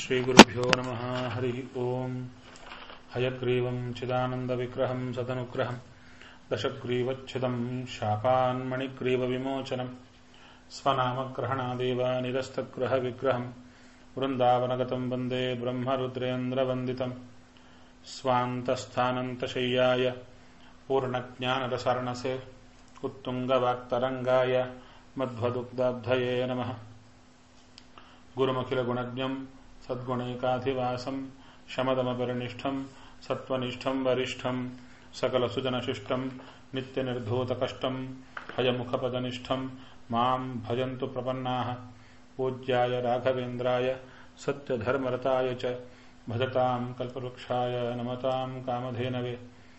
श्रीगुरुभ्यो नमः हरिः ओम् हयग्रीवम् चिदानन्दविग्रहम् सदनुग्रहम् दशग्रीवच्छिदम् शापान्मणिग्रीवविमोचनम् स्वनामग्रहणादेव निरस्तग्रहविग्रहम् वृन्दावनगतम् वन्दे ब्रह्मरुद्रेन्द्रवन्दितम् स्वान्तस्थानन्तशय्याय पूर्णज्ञानरसर्णसे उत्तुङ्गवाक्तरङ्गाय मध्वदुग्धाब्धये नमः गुरुमखिलगुणज्ञम् सद्गुणैकाधिवासम् शमदमपरिनिष्ठम् सत्त्वनिष्ठम् वरिष्ठम् सकलसुजनशिष्टम् नित्यनिर्धूतकष्टम् हयमुखपदनिष्ठम् माम् भजन्तु प्रपन्नाः पूज्याय राघवेन्द्राय सत्यधर्मरताय च भजताम् कल्पवृक्षाय नमताम् कामधेनवे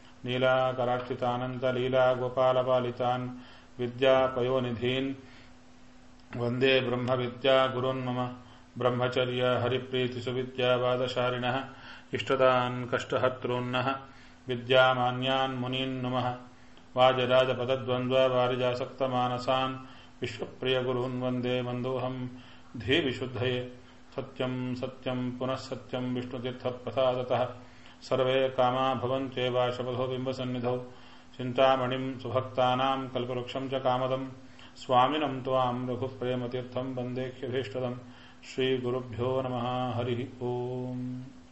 नीलाकरार्चितानन्तलीलागोपालपालितान् विद्यापयोनिधीन् वन्दे ब्रह्मविद्यागुरुन् मम ब्रह्मचर्य हरिप्रीतिसुविद्यावादशारिणः इष्टदान् कष्टहर्तॄन्नः विद्यामान्यान् मुनीन् नुमः वाजराजपदद्वन्द्ववारिजासक्तमानसान् विश्वप्रियगुरून् वन्दे मन्दोऽहम् धीविशुद्धये सत्यम् सत्यम् पुनः सत्यम् विष्णुतीर्थप्रसादतः सर्वे कामा भवन्त्येव शपथो बिम्बसन्निधौ चिन्तामणिम् सुभक्तानाम् कल्पवृक्षम् च कामदम् स्वामिनम् त्वाम् रघुप्रेमतीर्थम् वन्देह्यभीष्टदम् ಶ್ರೀಗುರುಭ್ಯೋ ನಮಃ ಹರಿ ಓಂ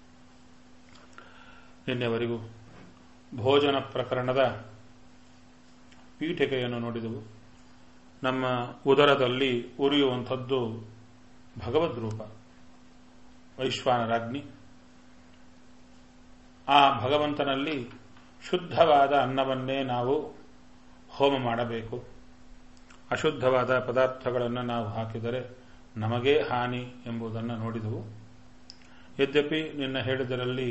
ನಿನ್ನೆವರೆಗೂ ಭೋಜನ ಪ್ರಕರಣದ ಪೀಠಿಕೆಯನ್ನು ನೋಡಿದೆವು ನಮ್ಮ ಉದರದಲ್ಲಿ ಉರಿಯುವಂಥದ್ದು ಭಗವದ್ ರೂಪ ವೈಶ್ವಾನರಾಜ್ಞಿ ಆ ಭಗವಂತನಲ್ಲಿ ಶುದ್ಧವಾದ ಅನ್ನವನ್ನೇ ನಾವು ಹೋಮ ಮಾಡಬೇಕು ಅಶುದ್ಧವಾದ ಪದಾರ್ಥಗಳನ್ನು ನಾವು ಹಾಕಿದರೆ ನಮಗೇ ಹಾನಿ ಎಂಬುದನ್ನು ನೋಡಿದೆವು ಯದ್ಯಪಿ ನಿನ್ನ ಹೇಳಿದರಲ್ಲಿ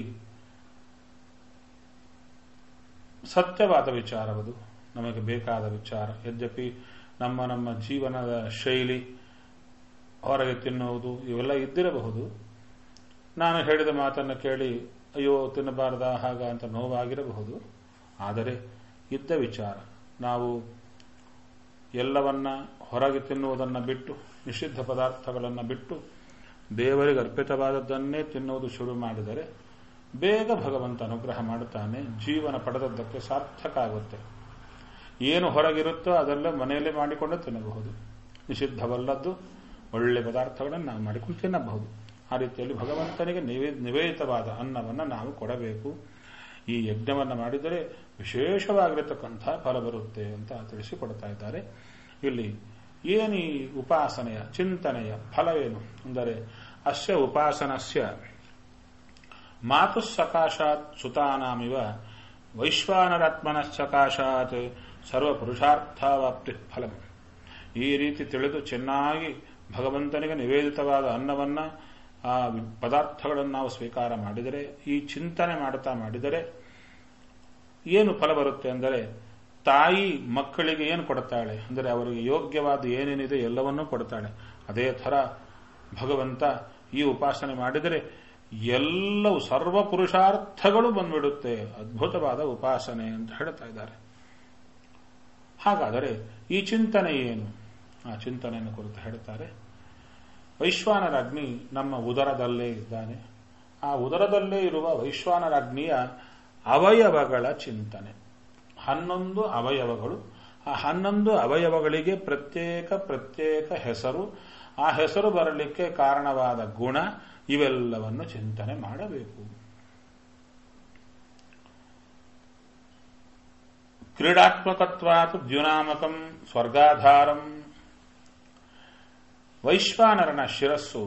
ಸತ್ಯವಾದ ವಿಚಾರವದು ನಮಗೆ ಬೇಕಾದ ವಿಚಾರ ಯದ್ಯಪಿ ನಮ್ಮ ನಮ್ಮ ಜೀವನದ ಶೈಲಿ ಹೊರಗೆ ತಿನ್ನುವುದು ಇವೆಲ್ಲ ಇದ್ದಿರಬಹುದು ನಾನು ಹೇಳಿದ ಮಾತನ್ನು ಕೇಳಿ ಅಯ್ಯೋ ತಿನ್ನಬಾರ್ದ ಹಾಗ ಅಂತ ನೋವಾಗಿರಬಹುದು ಆದರೆ ಇದ್ದ ವಿಚಾರ ನಾವು ಎಲ್ಲವನ್ನ ಹೊರಗೆ ತಿನ್ನುವುದನ್ನು ಬಿಟ್ಟು ನಿಷಿದ್ಧ ಪದಾರ್ಥಗಳನ್ನು ಬಿಟ್ಟು ದೇವರಿಗೆ ಅರ್ಪಿತವಾದದ್ದನ್ನೇ ತಿನ್ನುವುದು ಶುರು ಮಾಡಿದರೆ ಬೇಗ ಭಗವಂತ ಅನುಗ್ರಹ ಮಾಡುತ್ತಾನೆ ಜೀವನ ಪಡೆದದ್ದಕ್ಕೆ ಸಾರ್ಥಕ ಆಗುತ್ತೆ ಏನು ಹೊರಗಿರುತ್ತೋ ಅದೆಲ್ಲ ಮನೆಯಲ್ಲೇ ಮಾಡಿಕೊಂಡು ತಿನ್ನಬಹುದು ನಿಷಿದ್ಧವಲ್ಲದ್ದು ಒಳ್ಳೆ ಪದಾರ್ಥಗಳನ್ನು ನಾವು ಮಾಡಿಕೊಂಡು ತಿನ್ನಬಹುದು ಆ ರೀತಿಯಲ್ಲಿ ಭಗವಂತನಿಗೆ ನಿವೇದಿತವಾದ ಅನ್ನವನ್ನು ನಾವು ಕೊಡಬೇಕು ಈ ಯಜ್ಞವನ್ನು ಮಾಡಿದರೆ ವಿಶೇಷವಾಗಿರತಕ್ಕಂಥ ಫಲ ಬರುತ್ತೆ ಅಂತ ತಿಳಿಸಿಕೊಡ್ತಾ ಇದ್ದಾರೆ ಇಲ್ಲಿ ಏನಿ ಉಪಾಸನೆಯ ಚಿಂತನೆಯ ಫಲವೇನು ಅಂದರೆ ಅಸ್ಯ ಉಪಾಸನಸ್ಯ ಮಾತು ಸಕಾಶಾತ್ ಸುತಾನಾಮಿವ ವೈಶ್ವಾನರಾತ್ಮನಶ್ಚಕಾಶಾತ್ ಸರ್ವ ಪುರುಷಾರ್ಥವಾಪ್ತಿ ಫಲಂ ಈ ರೀತಿ ತಿಳಿದು ಚೆನ್ನಾಗಿ ಭಗವಂತನಿಗೆ ನಿವೇದಿತವಾದ ಅನ್ನವನ್ನ ಆ ಪದಾರ್ಥಗಳನ್ನು ನಾವು ಸ್ವೀಕಾರ ಮಾಡಿದರೆ ಈ ಚಿಂತನೆ ಮಾಡುತ್ತಾ ಮಾಡಿದರೆ ಏನು ಫಲ ಬರುತ್ತೆ ಅಂದರೆ ತಾಯಿ ಮಕ್ಕಳಿಗೆ ಏನು ಕೊಡ್ತಾಳೆ ಅಂದರೆ ಅವರಿಗೆ ಯೋಗ್ಯವಾದ ಏನೇನಿದೆ ಎಲ್ಲವನ್ನೂ ಕೊಡ್ತಾಳೆ ಅದೇ ಥರ ಭಗವಂತ ಈ ಉಪಾಸನೆ ಮಾಡಿದರೆ ಎಲ್ಲವೂ ಸರ್ವ ಪುರುಷಾರ್ಥಗಳು ಬಂದ್ಬಿಡುತ್ತೆ ಅದ್ಭುತವಾದ ಉಪಾಸನೆ ಅಂತ ಹೇಳ್ತಾ ಇದ್ದಾರೆ ಹಾಗಾದರೆ ಈ ಚಿಂತನೆ ಏನು ಆ ಚಿಂತನೆಯನ್ನು ಕುರಿತು ಹೇಳ್ತಾರೆ ವೈಶ್ವಾನರಾಜ್ಞಿ ನಮ್ಮ ಉದರದಲ್ಲೇ ಇದ್ದಾನೆ ಆ ಉದರದಲ್ಲೇ ಇರುವ ವೈಶ್ವಾನರಾಜ್ಞಿಯ ಅವಯವಗಳ ಚಿಂತನೆ ಹನ್ನೊಂದು ಅವಯವಗಳು ಆ ಹನ್ನೊಂದು ಅವಯವಗಳಿಗೆ ಪ್ರತ್ಯೇಕ ಪ್ರತ್ಯೇಕ ಹೆಸರು ಆ ಹೆಸರು ಬರಲಿಕ್ಕೆ ಕಾರಣವಾದ ಗುಣ ಇವೆಲ್ಲವನ್ನು ಚಿಂತನೆ ಮಾಡಬೇಕು ಕ್ರೀಡಾತ್ಮಕತ್ವಾತ್ ದ್ಯುನಾಮಕಂ ಸ್ವರ್ಗಾಧಾರಂ ವೈಶ್ವಾನರನ ಶಿರಸ್ಸು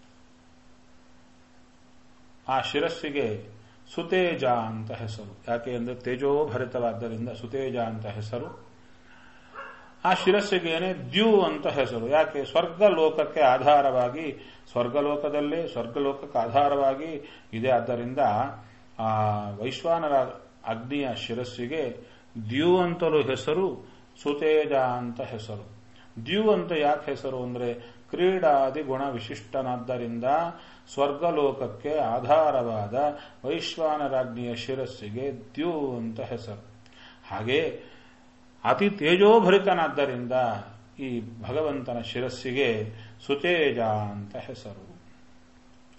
ಆ ಶಿರಸ್ಸಿಗೆ ಸುತೇಜ ಅಂತ ಹೆಸರು ಯಾಕೆ ಅಂದರೆ ತೇಜೋಭರಿತವಾದ್ದರಿಂದ ಸುತೇಜ ಅಂತ ಹೆಸರು ಆ ಶಿರಸ್ಸಿಗೇನೆ ದ್ಯೂ ಅಂತ ಹೆಸರು ಯಾಕೆ ಸ್ವರ್ಗಲೋಕಕ್ಕೆ ಆಧಾರವಾಗಿ ಸ್ವರ್ಗಲೋಕದಲ್ಲೇ ಸ್ವರ್ಗಲೋಕಕ್ಕೆ ಆಧಾರವಾಗಿ ಇದೆ ಆದ್ದರಿಂದ ಆ ವೈಶ್ವಾನರ ಅಗ್ನಿಯ ಶಿರಸ್ಸಿಗೆ ದ್ಯೂ ಅಂತಲೂ ಹೆಸರು ಸುತೇಜ ಅಂತ ಹೆಸರು ದ್ಯೂ ಅಂತ ಯಾಕೆ ಹೆಸರು ಅಂದರೆ ಕ್ರೀಡಾದಿ ಗುಣ ವಿಶಿಷ್ಟನಾದ್ದರಿಂದ ಸ್ವರ್ಗಲೋಕಕ್ಕೆ ಆಧಾರವಾದ ವೈಶ್ವಾನರಾಜ್ಞಿಯ ಶಿರಸ್ಸಿಗೆ ದ್ಯೂ ಅಂತ ಹೆಸರು ಹಾಗೆ ಅತಿ ತೇಜೋಭರಿತನಾದ್ದರಿಂದ ಈ ಭಗವಂತನ ಶಿರಸ್ಸಿಗೆ ಸುತೇಜ ಅಂತ ಹೆಸರು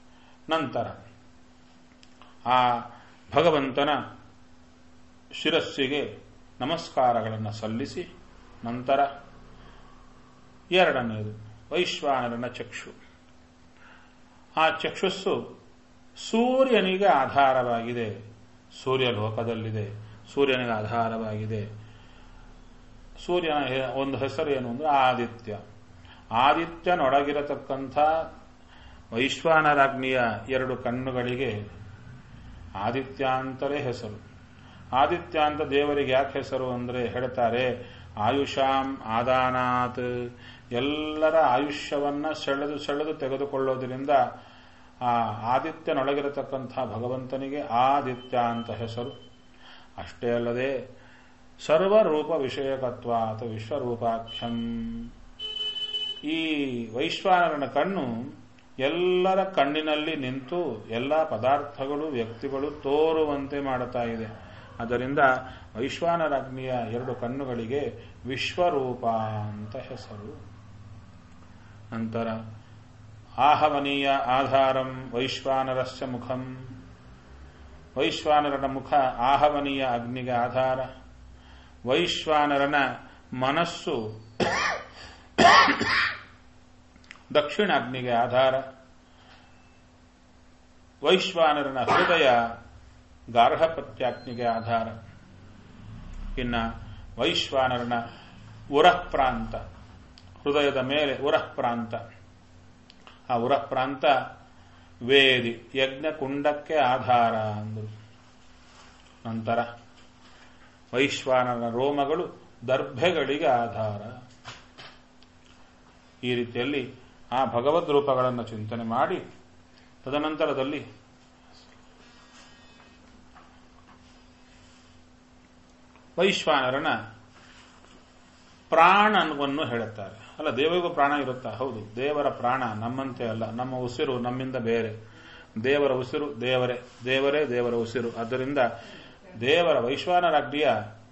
ನಂತರ ಆ ಭಗವಂತನ ಶಿರಸ್ಸಿಗೆ ನಮಸ್ಕಾರಗಳನ್ನು ಸಲ್ಲಿಸಿ ನಂತರ ಎರಡನೆಯದು ವೈಶ್ವಾನರನ ಚಕ್ಷು ಆ ಚಕ್ಷುಸ್ಸು ಸೂರ್ಯನಿಗೆ ಆಧಾರವಾಗಿದೆ ಸೂರ್ಯ ಲೋಕದಲ್ಲಿದೆ ಸೂರ್ಯನಿಗೆ ಆಧಾರವಾಗಿದೆ ಸೂರ್ಯನ ಒಂದು ಹೆಸರು ಏನು ಅಂದ್ರೆ ಆದಿತ್ಯ ಆದಿತ್ಯನೊಳಗಿರತಕ್ಕಂಥ ವೈಶ್ವಾನರಾಗ್ನಿಯ ಎರಡು ಕಣ್ಣುಗಳಿಗೆ ಆದಿತ್ಯ ಅಂತಲೇ ಹೆಸರು ಆದಿತ್ಯ ಅಂತ ದೇವರಿಗೆ ಯಾಕೆ ಹೆಸರು ಅಂದ್ರೆ ಹೇಳ್ತಾರೆ ಆಯುಷಾಂ ಆದಾನಾತ್ ಎಲ್ಲರ ಆಯುಷ್ಯವನ್ನ ಸೆಳೆದು ಸೆಳೆದು ತೆಗೆದುಕೊಳ್ಳೋದ್ರಿಂದ ಆ ಆದಿತ್ಯನೊಳಗಿರತಕ್ಕಂಥ ಭಗವಂತನಿಗೆ ಆದಿತ್ಯ ಅಂತ ಹೆಸರು ಅಷ್ಟೇ ಅಲ್ಲದೆ ಸರ್ವರೂಪ ವಿಷಯಕತ್ವ ಅಥವಾ ವಿಶ್ವರೂಪಾಖ್ಯಂ ಈ ವೈಶ್ವಾನರನ ಕಣ್ಣು ಎಲ್ಲರ ಕಣ್ಣಿನಲ್ಲಿ ನಿಂತು ಎಲ್ಲ ಪದಾರ್ಥಗಳು ವ್ಯಕ್ತಿಗಳು ತೋರುವಂತೆ ಮಾಡುತ್ತಾ ಇದೆ ಅದರಿಂದ ವೈಶ್ವಾನರಾಗ್ನಿಯ ಎರಡು ಕಣ್ಣುಗಳಿಗೆ ವಿಶ್ವರೂಪ ಅಂತ ಹೆಸರು ನಂತರ ಆಹವನೀಯ ಆಧಾರಂ ವೈಶ್ವಾನರಸ್ಯ ಮುಖಂ ವೈಶ್ವಾನರನ ಮುಖ ಆಹವನೀಯ ಅಗ್ನಿಗೆ ಆಧಾರ ವೈಶ್ವಾನರನ ಮನಸ್ಸು ದಕ್ಷಿಣ ಅಗ್ನಿಗೆ ಆಧಾರ ವೈಶ್ವಾನರನ ಹೃದಯ ಗಾರ್ಹಪತ್ಯಾಗ್ನಿಗೆ ಆಧಾರ ಇನ್ನ ವೈಶ್ವಾನರನ ಉರಃ ಪ್ರಾಂತ ಹೃದಯದ ಮೇಲೆ ಉರಃ ಪ್ರಾಂತ ಆ ಉರಃ ಪ್ರಾಂತ ವೇದಿ ಯಜ್ಞಕುಂಡಕ್ಕೆ ಆಧಾರ ಅಂದರು ನಂತರ ವೈಶ್ವಾನರನ ರೋಮಗಳು ದರ್ಭೆಗಳಿಗೆ ಆಧಾರ ಈ ರೀತಿಯಲ್ಲಿ ಆ ಭಗವದ್ ರೂಪಗಳನ್ನು ಚಿಂತನೆ ಮಾಡಿ ತದನಂತರದಲ್ಲಿ ವೈಶ್ವಾನರನ ಪ್ರಾಣವನ್ನು ಹೇಳುತ್ತಾರೆ ಅಲ್ಲ ದೇವರಿಗೂ ಪ್ರಾಣ ಇರುತ್ತಾ ಹೌದು ದೇವರ ಪ್ರಾಣ ನಮ್ಮಂತೆ ಅಲ್ಲ ನಮ್ಮ ಉಸಿರು ನಮ್ಮಿಂದ ಬೇರೆ ದೇವರ ಉಸಿರು ದೇವರೇ ದೇವರೇ ದೇವರ ಉಸಿರು ಆದ್ದರಿಂದ ದೇವರ ವೈಶ್ವಾನರಾಜ್ಞಿಯ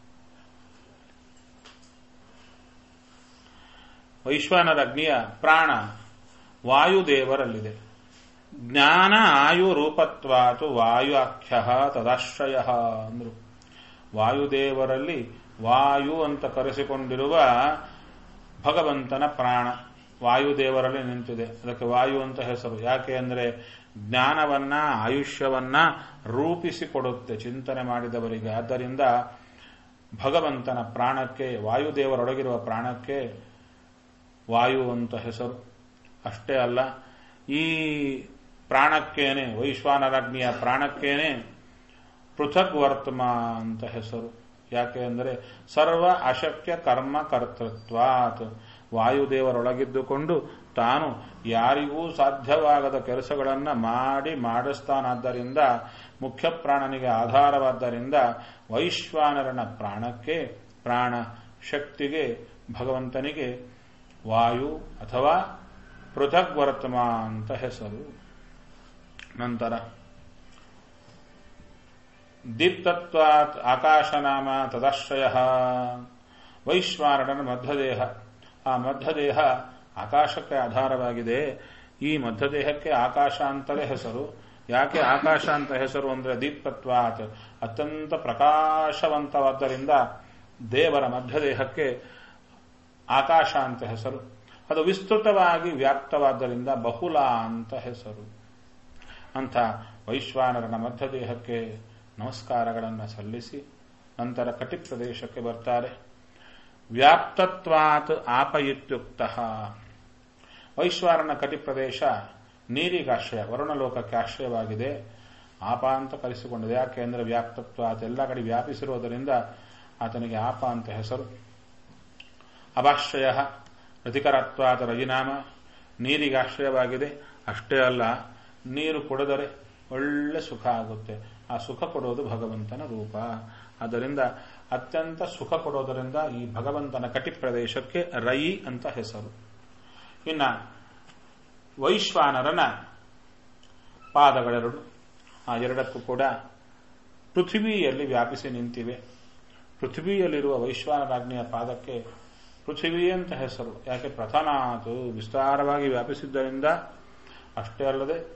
ವೈಶ್ವಾನರಾಜ್ಞಿಯ ಪ್ರಾಣ ವಾಯುದೇವರಲ್ಲಿದೆ ಜ್ಞಾನ ಆಯು ರೂಪತ್ವಾತು ವಾಯುಆಖ್ಯ ತದಾಶ್ರಯ ಅಂದ್ರು ವಾಯುದೇವರಲ್ಲಿ ವಾಯು ಅಂತ ಕರೆಸಿಕೊಂಡಿರುವ ಭಗವಂತನ ಪ್ರಾಣ ವಾಯುದೇವರಲ್ಲಿ ನಿಂತಿದೆ ಅದಕ್ಕೆ ವಾಯು ಅಂತ ಹೆಸರು ಯಾಕೆ ಅಂದರೆ ಜ್ಞಾನವನ್ನ ಆಯುಷ್ಯವನ್ನ ರೂಪಿಸಿಕೊಡುತ್ತೆ ಚಿಂತನೆ ಮಾಡಿದವರಿಗೆ ಆದ್ದರಿಂದ ಭಗವಂತನ ಪ್ರಾಣಕ್ಕೆ ವಾಯುದೇವರೊಳಗಿರುವ ಪ್ರಾಣಕ್ಕೆ ವಾಯು ಅಂತ ಹೆಸರು ಅಷ್ಟೇ ಅಲ್ಲ ಈ ಪ್ರಾಣಕ್ಕೇನೆ ವೈಶ್ವಾನರಾಜ್ಞಿಯ ಪ್ರಾಣಕ್ಕೇನೆ ಪೃಥಕ್ ವರ್ತಮ ಅಂತ ಹೆಸರು ಯಾಕೆ ಅಂದರೆ ಸರ್ವ ಅಶಕ್ಯ ಕರ್ಮ ಕರ್ತೃತ್ವಾತ್ ವಾಯುದೇವರೊಳಗಿದ್ದುಕೊಂಡು ತಾನು ಯಾರಿಗೂ ಸಾಧ್ಯವಾಗದ ಕೆಲಸಗಳನ್ನು ಮಾಡಿ ಮಾಡಿಸ್ತಾನಾದ್ದರಿಂದ ಮುಖ್ಯ ಪ್ರಾಣನಿಗೆ ಆಧಾರವಾದ್ದರಿಂದ ವೈಶ್ವಾನರನ ಪ್ರಾಣಕ್ಕೆ ಪ್ರಾಣ ಶಕ್ತಿಗೆ ಭಗವಂತನಿಗೆ ವಾಯು ಅಥವಾ ಪೃಥಕ್ ವರ್ತಮ ಅಂತ ಹೆಸರು ನಂತರ ದೀಪ್ತತ್ವಾತ್ ಆಕಾಶನಾಮ ತದಾಶ್ರಯ ವೈಶ್ವಾನರನ ಮಧ್ಯದೇಹ ಆ ಮಧ್ಯದೇಹ ಆಕಾಶಕ್ಕೆ ಆಧಾರವಾಗಿದೆ ಈ ಮಧ್ಯದೇಹಕ್ಕೆ ಆಕಾಶ ಅಂತಲೇ ಹೆಸರು ಯಾಕೆ ಆಕಾಶ ಅಂತ ಹೆಸರು ಅಂದರೆ ದೀಪ್ತತ್ವಾತ್ ಅತ್ಯಂತ ಪ್ರಕಾಶವಂತವಾದ್ದರಿಂದ ದೇವರ ಮಧ್ಯದೇಹಕ್ಕೆ ಆಕಾಶ ಅಂತ ಹೆಸರು ಅದು ವಿಸ್ತೃತವಾಗಿ ವ್ಯಾಪ್ತವಾದ್ದರಿಂದ ಬಹುಲ ಅಂತ ಹೆಸರು ಅಂಥ ವೈಶ್ವಾನರನ ಮಧ್ಯದೇಹಕ್ಕೆ ನಮಸ್ಕಾರಗಳನ್ನು ಸಲ್ಲಿಸಿ ನಂತರ ಕಟಿ ಪ್ರದೇಶಕ್ಕೆ ಬರ್ತಾರೆ ವ್ಯಾಪ್ತತ್ವಾತ್ ಆಪಯುಕ್ತ ವೈಶ್ವಾರನ ಕಟಿ ಪ್ರದೇಶ ನೀರಿಗಾಶ್ರಯ ವರುಣಲೋಕಕ್ಕೆ ಆಶ್ರಯವಾಗಿದೆ ಆಪ ಅಂತ ಕರೆಸಿಕೊಂಡಿದೆ ಯಾಕೆ ಅಂದರೆ ವ್ಯಾಪ್ತತ್ವಾತ್ ಎಲ್ಲ ಕಡೆ ವ್ಯಾಪಿಸಿರುವುದರಿಂದ ಆತನಿಗೆ ಆಪ ಅಂತ ಹೆಸರು ಅಭಾಶ್ರಯ ರತಿಕರತ್ವಾತ ರಜಿನಾಮ ನೀರಿಗಾಶ್ರಯವಾಗಿದೆ ಅಷ್ಟೇ ಅಲ್ಲ ನೀರು ಕುಡಿದರೆ ಒಳ್ಳೆ ಸುಖ ಆಗುತ್ತೆ ಆ ಸುಖ ಕೊಡೋದು ಭಗವಂತನ ರೂಪ ಆದ್ದರಿಂದ ಅತ್ಯಂತ ಸುಖ ಕೊಡೋದರಿಂದ ಈ ಭಗವಂತನ ಕಟಿ ಪ್ರದೇಶಕ್ಕೆ ರೈ ಅಂತ ಹೆಸರು ಇನ್ನ ವೈಶ್ವಾನರನ ಪಾದಗಳೆರಡು ಆ ಎರಡಕ್ಕೂ ಕೂಡ ಪೃಥ್ವಿಯಲ್ಲಿ ವ್ಯಾಪಿಸಿ ನಿಂತಿವೆ ಪೃಥ್ವಿಯಲ್ಲಿರುವ ವೈಶ್ವಾನರಾಜ್ಞಿಯ ಪಾದಕ್ಕೆ ಪೃಥ್ವಿ ಅಂತ ಹೆಸರು ಯಾಕೆ ಪ್ರಥನಾತು ವಿಸ್ತಾರವಾಗಿ ವ್ಯಾಪಿಸಿದ್ದರಿಂದ ಅಷ್ಟೇ ಅಲ್ಲದೆ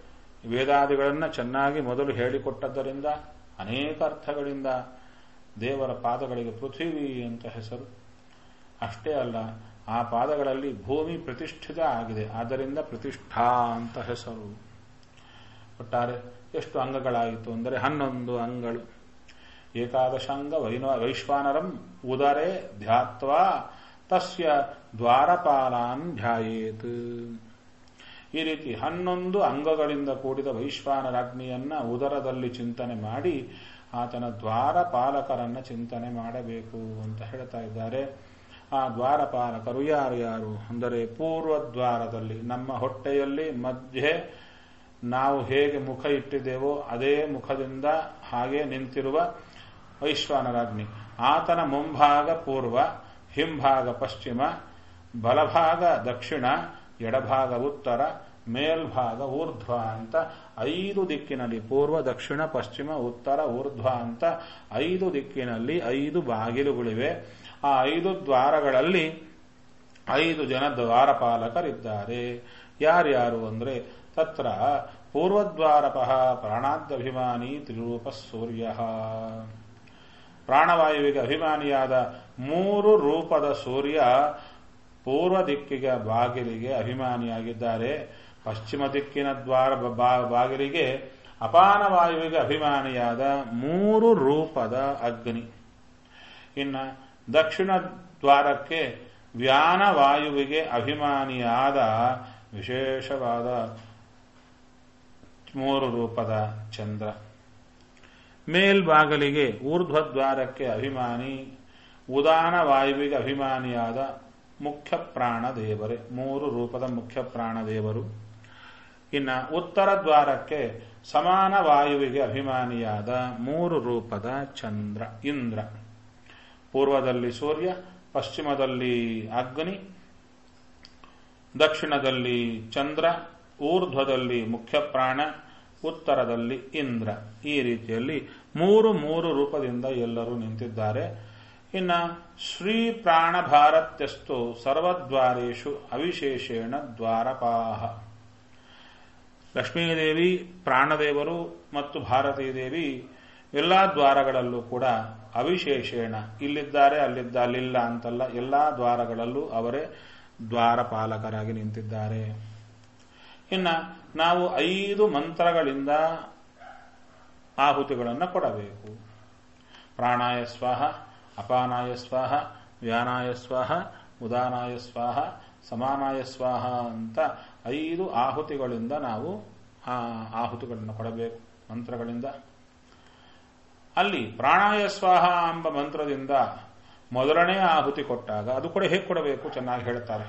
ವೇದಾದಿಗಳನ್ನು ಚೆನ್ನಾಗಿ ಮೊದಲು ಹೇಳಿಕೊಟ್ಟದ್ದರಿಂದ ಅನೇಕ ಅರ್ಥಗಳಿಂದ ದೇವರ ಪಾದಗಳಿಗೆ ಪೃಥ್ವಿ ಅಂತ ಹೆಸರು ಅಷ್ಟೇ ಅಲ್ಲ ಆ ಪಾದಗಳಲ್ಲಿ ಭೂಮಿ ಪ್ರತಿಷ್ಠಿತ ಆಗಿದೆ ಆದ್ದರಿಂದ ಪ್ರತಿಷ್ಠಾ ಅಂತ ಹೆಸರು ಒಟ್ಟಾರೆ ಎಷ್ಟು ಅಂಗಗಳಾಯಿತು ಅಂದರೆ ಹನ್ನೊಂದು ಅಂಗಳು ಏಕಾದಶಾಂಗ ವೈನ ವೈಶ್ವಾನರಂ ಉದರೇ ಧ್ಯಾತ್ವಾ ತಸ್ಯ ದ್ವಾರಪಾಲಾನ್ ಧ್ಯಾಯೇತ್ ಈ ರೀತಿ ಹನ್ನೊಂದು ಅಂಗಗಳಿಂದ ಕೂಡಿದ ವೈಶ್ವಾನರಾಜ್ಞಿಯನ್ನ ಉದರದಲ್ಲಿ ಚಿಂತನೆ ಮಾಡಿ ಆತನ ದ್ವಾರಪಾಲಕರನ್ನ ಚಿಂತನೆ ಮಾಡಬೇಕು ಅಂತ ಹೇಳ್ತಾ ಇದ್ದಾರೆ ಆ ದ್ವಾರಪಾಲಕರು ಯಾರು ಯಾರು ಅಂದರೆ ಪೂರ್ವ ದ್ವಾರದಲ್ಲಿ ನಮ್ಮ ಹೊಟ್ಟೆಯಲ್ಲಿ ಮಧ್ಯೆ ನಾವು ಹೇಗೆ ಮುಖ ಇಟ್ಟಿದ್ದೇವೋ ಅದೇ ಮುಖದಿಂದ ಹಾಗೆ ನಿಂತಿರುವ ವೈಶ್ವಾನರಾಜ್ಞಿ ಆತನ ಮುಂಭಾಗ ಪೂರ್ವ ಹಿಂಭಾಗ ಪಶ್ಚಿಮ ಬಲಭಾಗ ದಕ್ಷಿಣ ಎಡಭಾಗ ಉತ್ತರ ಮೇಲ್ಭಾಗ ಊರ್ಧ್ವ ಅಂತ ಐದು ದಿಕ್ಕಿನಲ್ಲಿ ಪೂರ್ವ ದಕ್ಷಿಣ ಪಶ್ಚಿಮ ಉತ್ತರ ಊರ್ಧ್ವ ಅಂತ ಐದು ದಿಕ್ಕಿನಲ್ಲಿ ಐದು ಬಾಗಿಲುಗಳಿವೆ ಆ ಐದು ದ್ವಾರಗಳಲ್ಲಿ ಐದು ಜನ ದ್ವಾರಪಾಲಕರಿದ್ದಾರೆ ಯಾರ್ಯಾರು ಅಂದ್ರೆ ತತ್ರ ಪೂರ್ವದ್ವಾರಪಃ ಪ್ರಾಣಾದ್ಯಭಿಮಾನಿ ತ್ರಿರೂಪ ಸೂರ್ಯ ಪ್ರಾಣವಾಯುವಿಗೆ ಅಭಿಮಾನಿಯಾದ ಮೂರು ರೂಪದ ಸೂರ್ಯ ಪೂರ್ವ ದಿಕ್ಕಿಗೆ ಬಾಗಿಲಿಗೆ ಅಭಿಮಾನಿಯಾಗಿದ್ದಾರೆ ಪಶ್ಚಿಮ ದಿಕ್ಕಿನ ದ್ವಾರ ಬಾಗಿಲಿಗೆ ಅಪಾನ ವಾಯುವಿಗೆ ಅಭಿಮಾನಿಯಾದ ಮೂರು ರೂಪದ ಅಗ್ನಿ ಇನ್ನ ದಕ್ಷಿಣ ದ್ವಾರಕ್ಕೆ ವ್ಯಾನ ವಾಯುವಿಗೆ ಅಭಿಮಾನಿಯಾದ ವಿಶೇಷವಾದ ಮೂರು ರೂಪದ ಚಂದ್ರ ಮೇಲ್ಬಾಗಲಿಗೆ ಊರ್ಧ್ವದ್ವಾರಕ್ಕೆ ಅಭಿಮಾನಿ ಉದಾನ ವಾಯುವಿಗೆ ಅಭಿಮಾನಿಯಾದ ಮುಖ್ಯ ಪ್ರಾಣ ದೇವರೇ ಮೂರು ರೂಪದ ಮುಖ್ಯ ಪ್ರಾಣ ದೇವರು ಇನ್ನ ಉತ್ತರ ದ್ವಾರಕ್ಕೆ ಸಮಾನ ವಾಯುವಿಗೆ ಅಭಿಮಾನಿಯಾದ ಮೂರು ರೂಪದ ಚಂದ್ರ ಇಂದ್ರ ಪೂರ್ವದಲ್ಲಿ ಸೂರ್ಯ ಪಶ್ಚಿಮದಲ್ಲಿ ಅಗ್ನಿ ದಕ್ಷಿಣದಲ್ಲಿ ಚಂದ್ರ ಊರ್ಧ್ವದಲ್ಲಿ ಮುಖ್ಯ ಪ್ರಾಣ ಉತ್ತರದಲ್ಲಿ ಇಂದ್ರ ಈ ರೀತಿಯಲ್ಲಿ ಮೂರು ಮೂರು ರೂಪದಿಂದ ಎಲ್ಲರೂ ನಿಂತಿದ್ದಾರೆ ಇನ್ನ ಶ್ರೀ ಪ್ರಾಣ ಭಾರತ್ಯಸ್ತು ಸರ್ವದ್ವಾರೇಶು ಅವಿಶೇಷೇಣ ದ್ವಾರಪಾಹ ಲಕ್ಷ್ಮೀದೇವಿ ಪ್ರಾಣದೇವರು ಮತ್ತು ಭಾರತೀ ದೇವಿ ಎಲ್ಲಾ ದ್ವಾರಗಳಲ್ಲೂ ಕೂಡ ಅವಿಶೇಷೇಣ ಇಲ್ಲಿದ್ದಾರೆ ಅಲ್ಲಿದ್ದ ಅಲ್ಲಿಲ್ಲ ಅಂತಲ್ಲ ಎಲ್ಲಾ ದ್ವಾರಗಳಲ್ಲೂ ಅವರೇ ದ್ವಾರಪಾಲಕರಾಗಿ ನಿಂತಿದ್ದಾರೆ ಇನ್ನ ನಾವು ಐದು ಮಂತ್ರಗಳಿಂದ ಆಹುತಿಗಳನ್ನು ಕೊಡಬೇಕು ಪ್ರಾಣಾಯ ಸ್ವಾಹ ಅಪಾನಾಯ ಸ್ವಾಹ ವ್ಯಾನಾಯ ಸ್ವಾಹ ಉದಾನಾಯ ಸ್ವಾಹ ಸಮಾನಾಯ ಸ್ವಾಹ ಅಂತ ಐದು ಆಹುತಿಗಳಿಂದ ನಾವು ಆ ಆಹುತಿಗಳನ್ನು ಕೊಡಬೇಕು ಮಂತ್ರಗಳಿಂದ ಅಲ್ಲಿ ಪ್ರಾಣಾಯ ಸ್ವಾಹ ಎಂಬ ಮಂತ್ರದಿಂದ ಮೊದಲನೇ ಆಹುತಿ ಕೊಟ್ಟಾಗ ಅದು ಕೂಡ ಹೇಗೆ ಕೊಡಬೇಕು ಚೆನ್ನಾಗಿ ಹೇಳ್ತಾರೆ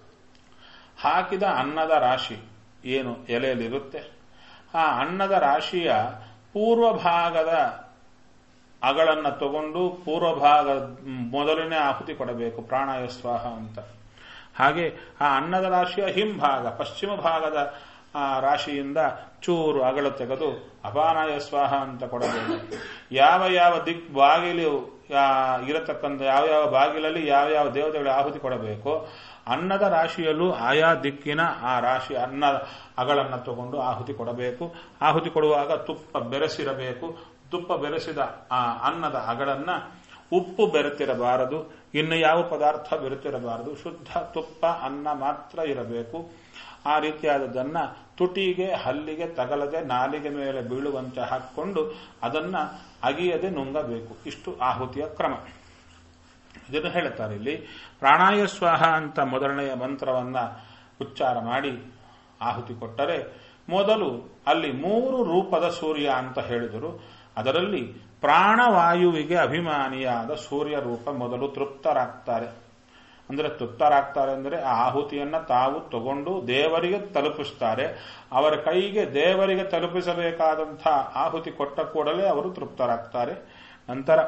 ಹಾಕಿದ ಅನ್ನದ ರಾಶಿ ಏನು ಎಲೆಯಲ್ಲಿರುತ್ತೆ ಆ ಅನ್ನದ ರಾಶಿಯ ಪೂರ್ವ ಭಾಗದ ಅಗಳನ್ನು ತಗೊಂಡು ಪೂರ್ವ ಭಾಗ ಮೊದಲನೇ ಆಹುತಿ ಕೊಡಬೇಕು ಪ್ರಾಣಾಯ ಸ್ವಾಹ ಅಂತ ಹಾಗೆ ಆ ಅನ್ನದ ರಾಶಿಯ ಹಿಂಭಾಗ ಪಶ್ಚಿಮ ಭಾಗದ ಆ ರಾಶಿಯಿಂದ ಚೂರು ಅಗಳು ತೆಗೆದು ಅಪಾನಾಯ ಸ್ವಾಹ ಅಂತ ಕೊಡಬೇಕು ಯಾವ ಯಾವ ದಿಕ್ ಬಾಗಿಲು ಇರತಕ್ಕಂಥ ಯಾವ ಯಾವ ಬಾಗಿಲಲ್ಲಿ ಯಾವ ಯಾವ ದೇವತೆಗಳ ಆಹುತಿ ಕೊಡಬೇಕು ಅನ್ನದ ರಾಶಿಯಲ್ಲೂ ಆಯಾ ದಿಕ್ಕಿನ ಆ ರಾಶಿ ಅನ್ನ ಅಗಳನ್ನು ತಗೊಂಡು ಆಹುತಿ ಕೊಡಬೇಕು ಆಹುತಿ ಕೊಡುವಾಗ ತುಪ್ಪ ಬೆರೆಸಿರಬೇಕು ತುಪ್ಪ ಬೆರೆಸಿದ ಆ ಅನ್ನದ ಅಗಳನ್ನ ಉಪ್ಪು ಬೆರೆತಿರಬಾರದು ಇನ್ನು ಯಾವ ಪದಾರ್ಥ ಬೆರೆತಿರಬಾರದು ಶುದ್ಧ ತುಪ್ಪ ಅನ್ನ ಮಾತ್ರ ಇರಬೇಕು ಆ ರೀತಿಯಾದದನ್ನ ತುಟಿಗೆ ಹಲ್ಲಿಗೆ ತಗಲದೆ ನಾಲಿಗೆ ಮೇಲೆ ಬೀಳುವಂತೆ ಹಾಕಿಕೊಂಡು ಅದನ್ನ ಅಗಿಯದೆ ನುಂಗಬೇಕು ಇಷ್ಟು ಆಹುತಿಯ ಕ್ರಮ ಇದನ್ನು ಹೇಳುತ್ತಾರೆ ಇಲ್ಲಿ ಪ್ರಾಣಾಯ ಸ್ವಾಹ ಅಂತ ಮೊದಲನೆಯ ಮಂತ್ರವನ್ನ ಉಚ್ಚಾರ ಮಾಡಿ ಆಹುತಿ ಕೊಟ್ಟರೆ ಮೊದಲು ಅಲ್ಲಿ ಮೂರು ರೂಪದ ಸೂರ್ಯ ಅಂತ ಹೇಳಿದರು ಅದರಲ್ಲಿ ಪ್ರಾಣವಾಯುವಿಗೆ ಅಭಿಮಾನಿಯಾದ ಸೂರ್ಯ ರೂಪ ಮೊದಲು ತೃಪ್ತರಾಗ್ತಾರೆ ಅಂದರೆ ತೃಪ್ತರಾಗ್ತಾರೆ ಅಂದರೆ ಆ ಆಹುತಿಯನ್ನ ತಾವು ತಗೊಂಡು ದೇವರಿಗೆ ತಲುಪಿಸ್ತಾರೆ ಅವರ ಕೈಗೆ ದೇವರಿಗೆ ತಲುಪಿಸಬೇಕಾದಂಥ ಆಹುತಿ ಕೊಟ್ಟ ಕೂಡಲೇ ಅವರು ತೃಪ್ತರಾಗ್ತಾರೆ ನಂತರ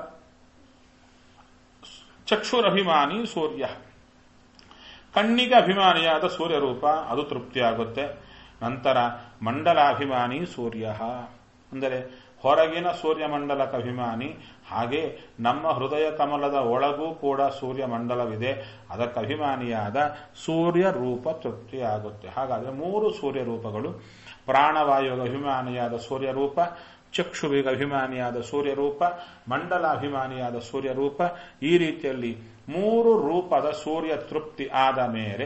ಚಕ್ಷುರಭಿಮಾನಿ ಸೂರ್ಯ ಕಣ್ಣಿಗೆ ಅಭಿಮಾನಿಯಾದ ಸೂರ್ಯ ರೂಪ ಅದು ತೃಪ್ತಿಯಾಗುತ್ತೆ ನಂತರ ಮಂಡಲಾಭಿಮಾನಿ ಸೂರ್ಯ ಅಂದರೆ ಹೊರಗಿನ ಸೂರ್ಯಮಂಡಲಕ್ಕೆ ಅಭಿಮಾನಿ ಹಾಗೆ ನಮ್ಮ ಹೃದಯ ಕಮಲದ ಒಳಗೂ ಕೂಡ ಸೂರ್ಯಮಂಡಲವಿದೆ ಅದಕ್ಕೆ ಅಭಿಮಾನಿಯಾದ ಸೂರ್ಯ ರೂಪ ತೃಪ್ತಿಯಾಗುತ್ತೆ ಹಾಗಾದರೆ ಮೂರು ಸೂರ್ಯ ರೂಪಗಳು ಪ್ರಾಣವಾಯುವಿಗೆ ಅಭಿಮಾನಿಯಾದ ಸೂರ್ಯ ರೂಪ ಚಕ್ಷುವಿಗೆ ಅಭಿಮಾನಿಯಾದ ಸೂರ್ಯ ರೂಪ ಮಂಡಲ ಅಭಿಮಾನಿಯಾದ ಸೂರ್ಯ ರೂಪ ಈ ರೀತಿಯಲ್ಲಿ ಮೂರು ರೂಪದ ಸೂರ್ಯ ತೃಪ್ತಿ ಆದ ಮೇಲೆ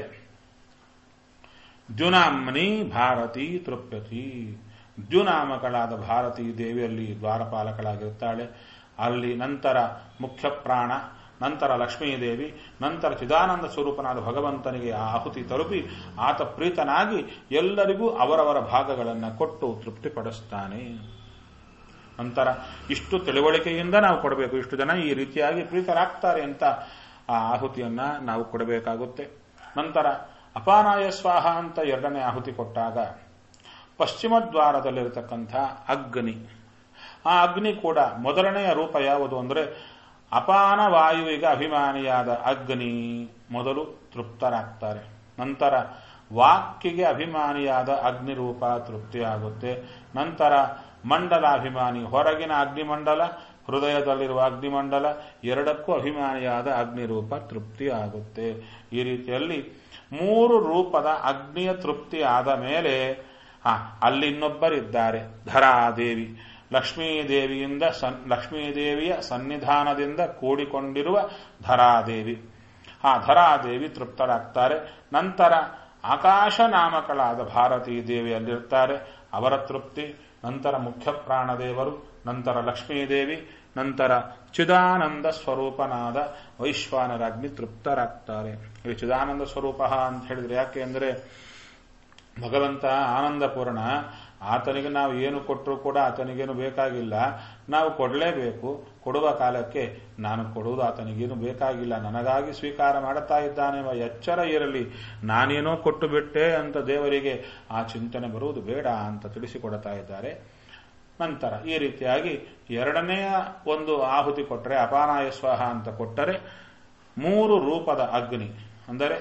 ದ್ಯುನಾಮ್ನಿ ಭಾರತಿ ತೃಪ್ಯತಿ ದ್ಯುನಾಮಕಳಾದ ಭಾರತೀ ದೇವಿಯಲ್ಲಿ ದ್ವಾರಪಾಲಕಳಾಗಿರ್ತಾಳೆ ಅಲ್ಲಿ ನಂತರ ಮುಖ್ಯ ಪ್ರಾಣ ನಂತರ ಲಕ್ಷ್ಮೀದೇವಿ ನಂತರ ಚಿದಾನಂದ ಸ್ವರೂಪನಾದ ಭಗವಂತನಿಗೆ ಆ ಆಹುತಿ ತಲುಪಿ ಆತ ಪ್ರೀತನಾಗಿ ಎಲ್ಲರಿಗೂ ಅವರವರ ಭಾಗಗಳನ್ನು ಕೊಟ್ಟು ತೃಪ್ತಿಪಡಿಸ್ತಾನೆ ನಂತರ ಇಷ್ಟು ತಿಳುವಳಿಕೆಯಿಂದ ನಾವು ಕೊಡಬೇಕು ಇಷ್ಟು ಜನ ಈ ರೀತಿಯಾಗಿ ಪ್ರೀತರಾಗ್ತಾರೆ ಅಂತ ಆ ಆಹುತಿಯನ್ನ ನಾವು ಕೊಡಬೇಕಾಗುತ್ತೆ ನಂತರ ಅಪಾನಾಯ ಸ್ವಾಹ ಅಂತ ಎರಡನೇ ಆಹುತಿ ಕೊಟ್ಟಾಗ ಪಶ್ಚಿಮ ದ್ವಾರದಲ್ಲಿರತಕ್ಕಂಥ ಅಗ್ನಿ ಆ ಅಗ್ನಿ ಕೂಡ ಮೊದಲನೆಯ ರೂಪ ಯಾವುದು ಅಂದರೆ ಅಪಾನ ವಾಯುವಿಗೆ ಅಭಿಮಾನಿಯಾದ ಅಗ್ನಿ ಮೊದಲು ತೃಪ್ತರಾಗ್ತಾರೆ ನಂತರ ವಾಕ್ಕಿಗೆ ಅಭಿಮಾನಿಯಾದ ಅಗ್ನಿರೂಪ ತೃಪ್ತಿಯಾಗುತ್ತೆ ನಂತರ ಮಂಡಲಾಭಿಮಾನಿ ಹೊರಗಿನ ಅಗ್ನಿಮಂಡಲ ಹೃದಯದಲ್ಲಿರುವ ಅಗ್ನಿಮಂಡಲ ಎರಡಕ್ಕೂ ಅಭಿಮಾನಿಯಾದ ಅಗ್ನಿರೂಪ ತೃಪ್ತಿ ಆಗುತ್ತೆ ಈ ರೀತಿಯಲ್ಲಿ ಮೂರು ರೂಪದ ಅಗ್ನಿಯ ತೃಪ್ತಿ ಆದ ಮೇಲೆ ಹ ಅಲ್ಲಿ ಇನ್ನೊಬ್ಬರಿದ್ದಾರೆ ಧರಾದೇವಿ ಲಕ್ಷ್ಮೀದೇವಿಯಿಂದ ಸನ್ ಲಕ್ಷ್ಮೀದೇವಿಯ ಸನ್ನಿಧಾನದಿಂದ ಕೂಡಿಕೊಂಡಿರುವ ಧರಾದೇವಿ ಆ ಧರಾದೇವಿ ತೃಪ್ತರಾಗ್ತಾರೆ ನಂತರ ಆಕಾಶ ನಾಮಕಳಾದ ಭಾರತೀ ದೇವಿಯಲ್ಲಿರ್ತಾರೆ ಅವರ ತೃಪ್ತಿ ನಂತರ ಮುಖ್ಯ ಪ್ರಾಣದೇವರು ನಂತರ ಲಕ್ಷ್ಮೀದೇವಿ ನಂತರ ಚಿದಾನಂದ ಸ್ವರೂಪನಾದ ವೈಶ್ವಾನರಾಗ್ನಿ ತೃಪ್ತರಾಗ್ತಾರೆ ಈ ಚಿದಾನಂದ ಸ್ವರೂಪ ಅಂತ ಹೇಳಿದ್ರೆ ಯಾಕೆ ಅಂದರೆ ಭಗವಂತ ಆನಂದಪೂರ್ಣ ಆತನಿಗೆ ನಾವು ಏನು ಕೊಟ್ಟರೂ ಕೂಡ ಆತನಿಗೇನು ಬೇಕಾಗಿಲ್ಲ ನಾವು ಕೊಡಲೇಬೇಕು ಕೊಡುವ ಕಾಲಕ್ಕೆ ನಾನು ಕೊಡುವುದು ಆತನಿಗೇನು ಬೇಕಾಗಿಲ್ಲ ನನಗಾಗಿ ಸ್ವೀಕಾರ ಮಾಡುತ್ತಾ ಇದ್ದಾನೆಂಬ ಎಚ್ಚರ ಇರಲಿ ನಾನೇನೋ ಕೊಟ್ಟು ಬಿಟ್ಟೆ ಅಂತ ದೇವರಿಗೆ ಆ ಚಿಂತನೆ ಬರುವುದು ಬೇಡ ಅಂತ ತಿಳಿಸಿಕೊಡ್ತಾ ಇದ್ದಾರೆ ನಂತರ ಈ ರೀತಿಯಾಗಿ ಎರಡನೆಯ ಒಂದು ಆಹುತಿ ಕೊಟ್ಟರೆ ಅಪಾನಾಯ ಸ್ವಾಹ ಅಂತ ಕೊಟ್ಟರೆ ಮೂರು ರೂಪದ ಅಗ್ನಿ ಅಂದರೆ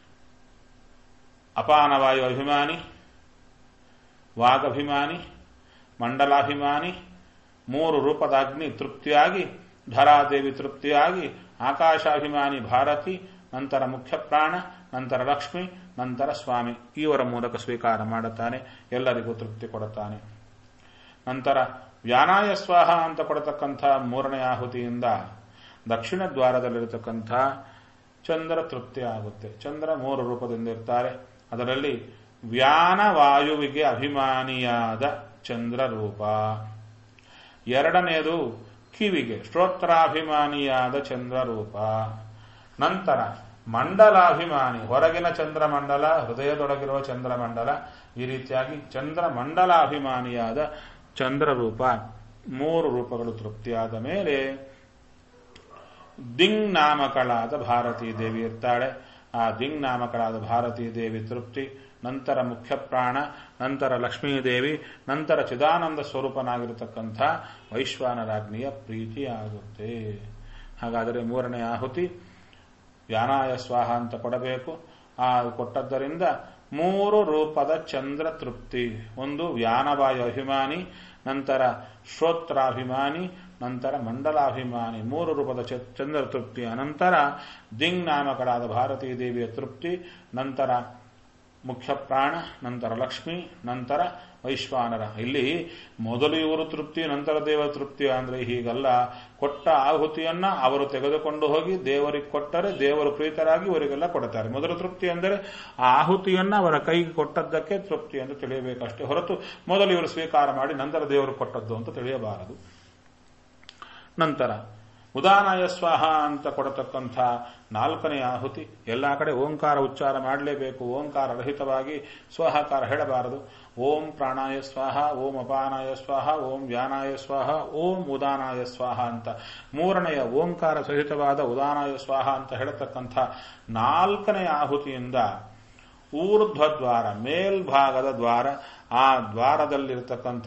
ಅಪಾನವಾಯು ಅಭಿಮಾನಿ ವಾಗಭಿಮಾನಿ ಮಂಡಲಾಭಿಮಾನಿ ಮೂರು ರೂಪದ ಅಗ್ನಿ ತೃಪ್ತಿಯಾಗಿ ಧರಾದೇವಿ ತೃಪ್ತಿಯಾಗಿ ಆಕಾಶಾಭಿಮಾನಿ ಭಾರತಿ ನಂತರ ಮುಖ್ಯ ಪ್ರಾಣ ನಂತರ ಲಕ್ಷ್ಮಿ ನಂತರ ಸ್ವಾಮಿ ಇವರ ಮೂಲಕ ಸ್ವೀಕಾರ ಮಾಡುತ್ತಾನೆ ಎಲ್ಲರಿಗೂ ತೃಪ್ತಿ ಕೊಡುತ್ತಾನೆ ನಂತರ ವ್ಯಾನಾಯ ಸ್ವಾಹ ಅಂತ ಕೊಡತಕ್ಕಂಥ ಮೂರನೇ ಆಹುತಿಯಿಂದ ದಕ್ಷಿಣ ದ್ವಾರದಲ್ಲಿರತಕ್ಕಂಥ ಚಂದ್ರ ತೃಪ್ತಿ ಆಗುತ್ತೆ ಚಂದ್ರ ಮೂರು ರೂಪದಿಂದ ಇರ್ತಾರೆ ಅದರಲ್ಲಿ ವ್ಯಾನವಾಯುವಿಗೆ ಅಭಿಮಾನಿಯಾದ ಚಂದ್ರ ರೂಪ ಎರಡನೆಯದು ಕಿವಿಗೆ ಶ್ರೋತ್ರಾಭಿಮಾನಿಯಾದ ಚಂದ್ರ ರೂಪ ನಂತರ ಮಂಡಲಾಭಿಮಾನಿ ಹೊರಗಿನ ಚಂದ್ರಮಂಡಲ ಹೃದಯದೊಳಗಿರುವ ಚಂದ್ರಮಂಡಲ ಈ ರೀತಿಯಾಗಿ ಚಂದ್ರ ಮಂಡಲಾಭಿಮಾನಿಯಾದ ಚಂದ್ರರೂಪ ಮೂರು ರೂಪಗಳು ತೃಪ್ತಿಯಾದ ಮೇಲೆ ದಿಂಗ್ ನಾಮಕಳಾದ ಭಾರತೀ ದೇವಿ ಇರ್ತಾಳೆ ಆ ದಿಂಗ್ ನಾಮಕಳಾದ ಭಾರತೀ ದೇವಿ ತೃಪ್ತಿ ನಂತರ ಮುಖ್ಯ ಪ್ರಾಣ ನಂತರ ಲಕ್ಷ್ಮೀದೇವಿ ನಂತರ ಚಿದಾನಂದ ಸ್ವರೂಪನಾಗಿರತಕ್ಕಂಥ ವೈಶ್ವಾನರಾಜ್ಞಿಯ ಪ್ರೀತಿಯಾಗುತ್ತೆ ಹಾಗಾದರೆ ಮೂರನೇ ಆಹುತಿ ವ್ಯಾನಾಯ ಸ್ವಾಹ ಅಂತ ಕೊಡಬೇಕು ಆ ಕೊಟ್ಟದ್ದರಿಂದ ಮೂರು ರೂಪದ ಚಂದ್ರ ತೃಪ್ತಿ ಒಂದು ವ್ಯಾನವಾಯು ಅಭಿಮಾನಿ ನಂತರ ಶ್ರೋತ್ರಾಭಿಮಾನಿ ನಂತರ ಮಂಡಲಾಭಿಮಾನಿ ಮೂರು ರೂಪದ ಚಂದ್ರ ತೃಪ್ತಿ ಅನಂತರ ದಿಂಗ್ ನಾಮಕಳಾದ ಭಾರತೀ ದೇವಿಯ ತೃಪ್ತಿ ನಂತರ ಮುಖ್ಯ ಪ್ರಾಣ ನಂತರ ಲಕ್ಷ್ಮಿ ನಂತರ ವೈಶ್ವಾನರ ಇಲ್ಲಿ ಮೊದಲು ಇವರು ತೃಪ್ತಿ ನಂತರ ದೇವರ ತೃಪ್ತಿ ಅಂದ್ರೆ ಹೀಗಲ್ಲ ಕೊಟ್ಟ ಆಹುತಿಯನ್ನ ಅವರು ತೆಗೆದುಕೊಂಡು ಹೋಗಿ ದೇವರಿಗೆ ಕೊಟ್ಟರೆ ದೇವರು ಪ್ರೀತರಾಗಿ ಇವರಿಗೆಲ್ಲ ಕೊಡುತ್ತಾರೆ ಮೊದಲು ತೃಪ್ತಿ ಅಂದರೆ ಆ ಆಹುತಿಯನ್ನ ಅವರ ಕೈಗೆ ಕೊಟ್ಟದ್ದಕ್ಕೆ ತೃಪ್ತಿ ಎಂದು ತಿಳಿಯಬೇಕಷ್ಟೇ ಹೊರತು ಮೊದಲು ಇವರು ಸ್ವೀಕಾರ ಮಾಡಿ ನಂತರ ದೇವರು ಕೊಟ್ಟದ್ದು ಅಂತ ತಿಳಿಯಬಾರದು ನಂತರ ಉದಾನಾಯ ಸ್ವಾಹ ಅಂತ ಕೊಡತಕ್ಕಂಥ ನಾಲ್ಕನೇ ಆಹುತಿ ಎಲ್ಲ ಕಡೆ ಓಂಕಾರ ಉಚ್ಚಾರ ಮಾಡಲೇಬೇಕು ಓಂಕಾರ ರಹಿತವಾಗಿ ಸ್ವಾಹಾಕಾರ ಹೇಳಬಾರದು ಓಂ ಪ್ರಾಣಾಯ ಸ್ವಾಹ ಓಂ ಅಪಾನಾಯ ಸ್ವಾಹ ಓಂ ವ್ಯಾನಾಯ ಸ್ವಾಹ ಓಂ ಉದಾನಾಯ ಸ್ವಾಹ ಅಂತ ಮೂರನೆಯ ಓಂಕಾರ ಸಹಿತವಾದ ಉದಾನಾಯ ಸ್ವಾಹ ಅಂತ ಹೇಳತಕ್ಕಂಥ ನಾಲ್ಕನೇ ಆಹುತಿಯಿಂದ ಊರ್ಧ್ವ ದ್ವಾರ ಮೇಲ್ಭಾಗದ ದ್ವಾರ ಆ ದ್ವಾರದಲ್ಲಿರತಕ್ಕಂಥ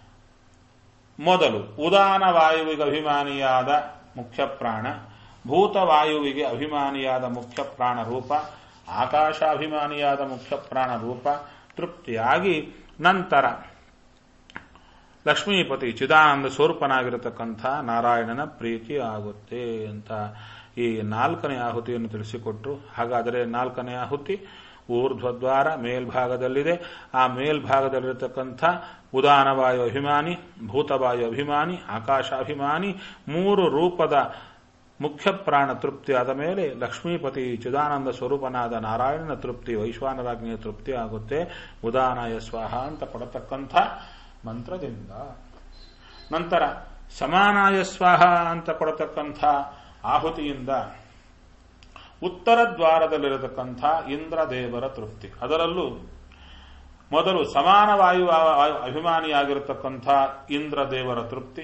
ಮೊದಲು ಉದಾನ ವಾಯುವಿಗೆ ಅಭಿಮಾನಿಯಾದ ಮುಖ್ಯ ಪ್ರಾಣ ಭೂತವಾಯುವಿಗೆ ಅಭಿಮಾನಿಯಾದ ಮುಖ್ಯ ಪ್ರಾಣ ರೂಪ ಆಕಾಶಾಭಿಮಾನಿಯಾದ ಮುಖ್ಯ ಪ್ರಾಣ ರೂಪ ತೃಪ್ತಿಯಾಗಿ ನಂತರ ಲಕ್ಷ್ಮೀಪತಿ ಚಿದಾನಂದ ಸ್ವರೂಪನಾಗಿರತಕ್ಕಂಥ ನಾರಾಯಣನ ಪ್ರೀತಿ ಆಗುತ್ತೆ ಅಂತ ಈ ನಾಲ್ಕನೇ ಆಹುತಿಯನ್ನು ತಿಳಿಸಿಕೊಟ್ರು ಹಾಗಾದರೆ ನಾಲ್ಕನೇ ಆಹುತಿ ಊರ್ಧ್ವದ್ವಾರ ಮೇಲ್ಭಾಗದಲ್ಲಿದೆ ಆ ಮೇಲ್ಭಾಗದಲ್ಲಿರತಕ್ಕಂಥ ಉದಾನವಾಯು ಅಭಿಮಾನಿ ಭೂತವಾಯು ಅಭಿಮಾನಿ ಆಕಾಶಾಭಿಮಾನಿ ಮೂರು ರೂಪದ ಮುಖ್ಯ ಪ್ರಾಣ ತೃಪ್ತಿ ಆದ ಮೇಲೆ ಲಕ್ಷ್ಮೀಪತಿ ಚಿದಾನಂದ ಸ್ವರೂಪನಾದ ನಾರಾಯಣನ ತೃಪ್ತಿ ವೈಶ್ವಾನರಾಜ್ಞಿಯ ತೃಪ್ತಿ ಆಗುತ್ತೆ ಉದಾನಾಯ ಸ್ವಾಹ ಅಂತ ಕೊಡತಕ್ಕಂಥ ಮಂತ್ರದಿಂದ ನಂತರ ಸಮಾನಾಯ ಸ್ವಾಹ ಅಂತ ಕೊಡತಕ್ಕಂಥ ಆಹುತಿಯಿಂದ ಉತ್ತರ ದ್ವಾರದಲ್ಲಿರತಕ್ಕಂಥ ಇಂದ್ರದೇವರ ತೃಪ್ತಿ ಅದರಲ್ಲೂ ಮೊದಲು ಸಮಾನ ವಾಯು ಅಭಿಮಾನಿಯಾಗಿರತಕ್ಕಂಥ ಇಂದ್ರದೇವರ ತೃಪ್ತಿ